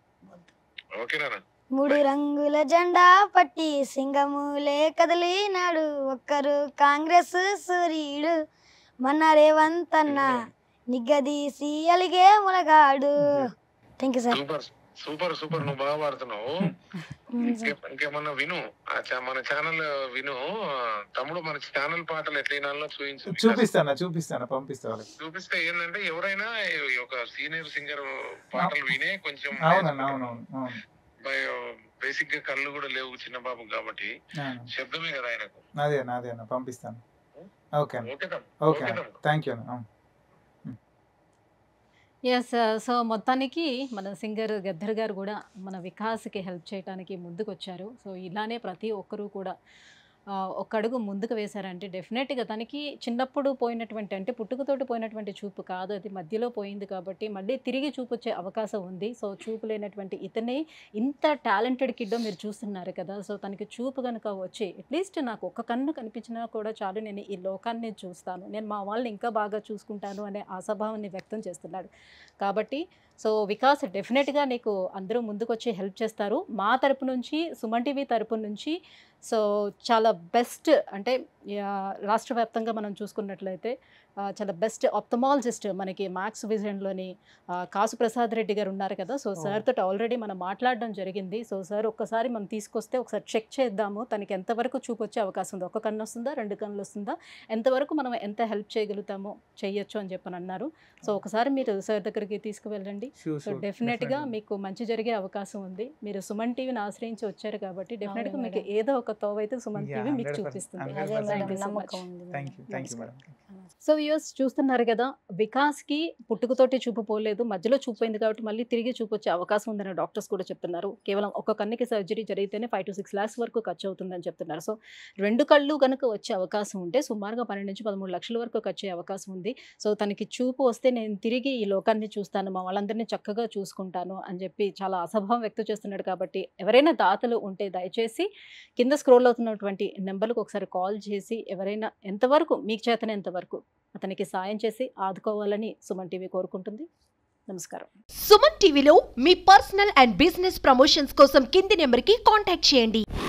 ఓకేనా మూడు రంగుల జెండా పట్టి సింగములే కదిలినాడు ఒక్కరు కాంగ్రెస్ సూర్యుడు మన రేవంత్ అన్న నిగ్గదీసి అలిగే మునగాడు thank you sir super super super నువ్వు బాగా పాడుతున్నావు ఇంకే- ఇంకేమన్నా విను ఆ చా- మన ఛానల్ విను తమ్ముడు మన ఛానల్ పాటలు ఎట్లా వినాలో చూపించు చూపిస్తాను చూపిస్తాను పంపిస్తా వాళ్ళకి చూపిస్తే ఏంటంటే ఎవరైనా ఈ ఒక సీనియర్ సింగర్ పాటలు వినే కొంచెం అవునన్న అవునవును అవును బేసిక్ గా కళ్ళు కూడా లేవు చిన్న బాబు కాబట్టి అవును. శబ్దమే కదా ఆయనకు అదే అన్న అదే అన్న పంపిస్తాను ఓకే అన్న ఓకే తమ్ముడు. ఓకే ఓకే అన్న తమ్ముడు. థ్యాంక్ యూ అన్న అవును. ఎస్ సో మొత్తానికి మన సింగర్ గద్దర్ గారు కూడా మన వికాస్కి హెల్ప్ చేయడానికి ముందుకు వచ్చారు సో ఇలానే ప్రతి ఒక్కరూ కూడా ఆ, ఒక అడుగు ముందుకు వేశారంటే డెఫినెట్గా తనకి చిన్నప్పుడు పోయినటువంటి అంటే పుట్టుకతోటి పోయినటువంటి చూపు కాదు అది మధ్యలో పోయింది కాబట్టి మళ్ళీ తిరిగి చూపు వచ్చే అవకాశం ఉంది సో చూపు లేనటువంటి ఇతనే ఇంత టాలెంటెడ్ కిడ్డో మీరు చూస్తున్నారు కదా సో తనకి చూపు కనుక వచ్చి అట్లీస్ట్ నాకు ఒక్క కన్ను కనిపించినా కూడా చాలు నేను ఈ లోకాన్ని చూస్తాను నేను మా వాళ్ళని ఇంకా బాగా చూసుకుంటాను అనే ఆశాభావాన్ని వ్యక్తం చేస్తున్నాడు కాబట్టి సో వికాస్ డెఫినెట్గా నీకు అందరూ ముందుకొచ్చి హెల్ప్ చేస్తారు మా తరపు నుంచి సుమన్ టీవీ తరపు నుంచి సో చాలా బెస్ట్ అంటే యా, రాష్ట్ర వ్యాప్తంగా మనం చూసుకున్నట్లయితే ఆ, చాలా బెస్ట్ ఆప్థమాలజిస్ట్ మనకి మ్యాక్స్ విజన్లోని ఆ, కాసు ప్రసాద్ రెడ్డి గారు ఉన్నారు కదా సో సార్ తోటి ఆల్రెడీ మనం మాట్లాడడం జరిగింది సో సార్ ఒక్కసారి మనం తీసుకొస్తే ఒకసారి చెక్ చేద్దాము తనకి ఎంతవరకు చూపు వచ్చే అవకాశం ఉంది ఒక కన్ను వస్తుందా రెండు కన్నులు వస్తుందా ఎంతవరకు మనం ఎంత హెల్ప్ చేయగలుగుతామో చెయ్యొచ్చు అని చెప్పని అన్నారు సో ఒకసారి మీరు సార్ దగ్గరికి తీసుకువెళ్ళండి Sure, సో sure, డెఫినెట్గా definitely. మీకు మంచి జరిగే అవకాశం ఉంది మీరు సుమన్ టీవీని ఆశ్రయించి వచ్చారు కాబట్టి డెఫినెట్గా అవును మీకు మేడం. ఏదో ఒక తోవ అయితే సుమన్ Yeah, టీవీ మీకు 100%, చూపిస్తుంది 100% అదే Thank మేడం you so నమ్మకం much. ఉంది థ్యాంక్ యూ థ్యాంక్ యూ నమస్కారం. మేడం సో వ్యూస్ చూస్తున్నారు కదా వికాస్కి పుట్టుకతోటి చూపు పోలేదు మధ్యలో చూపు పోయింది కాబట్టి మళ్ళీ తిరిగి చూపు వచ్చే అవకాశం ఉందని డాక్టర్స్ కూడా చెప్తున్నారు కేవలం ఒక కన్నుకి సర్జరీ జరిగితేనే ఫైవ్ టు సిక్స్ ల్యాక్స్ వరకు ఖర్చు అవుతుందని చెప్తున్నారు సో రెండు కళ్ళు కనుక వచ్చే అవకాశం ఉంటే సుమారుగా పన్నెండు నుంచి పదమూడు లక్షల వరకు ఖర్చు అయ్యే అవకాశం ఉంది సో తనకి చూపు వస్తే నేను తిరిగి ఈ లోకాన్ని చూస్తాను మా వాళ్ళందరినీ చక్కగా చూసుకుంటాను అని చెప్పి చాలా అసభావం వ్యక్తం చేస్తున్నాడు కాబట్టి ఎవరైనా దాతలు ఉంటే దయచేసి కింద స్క్రోల్ అవుతున్నటువంటి నెంబర్లకు ఒకసారి కాల్ చేసి ఎవరైనా ఎంతవరకు మీకు చేతనే ఎంతవరకు అతనికి సాయం చేసి ఆదుకోవాలని సుమన్ టీవీ కోరుకుంటుంది నమస్కారం సుమన్ టీవీలో మీ పర్సనల్ అండ్ బిజినెస్ ప్రమోషన్స్ కోసం కింది నెంబర్కి కాంటాక్ట్ చేయండి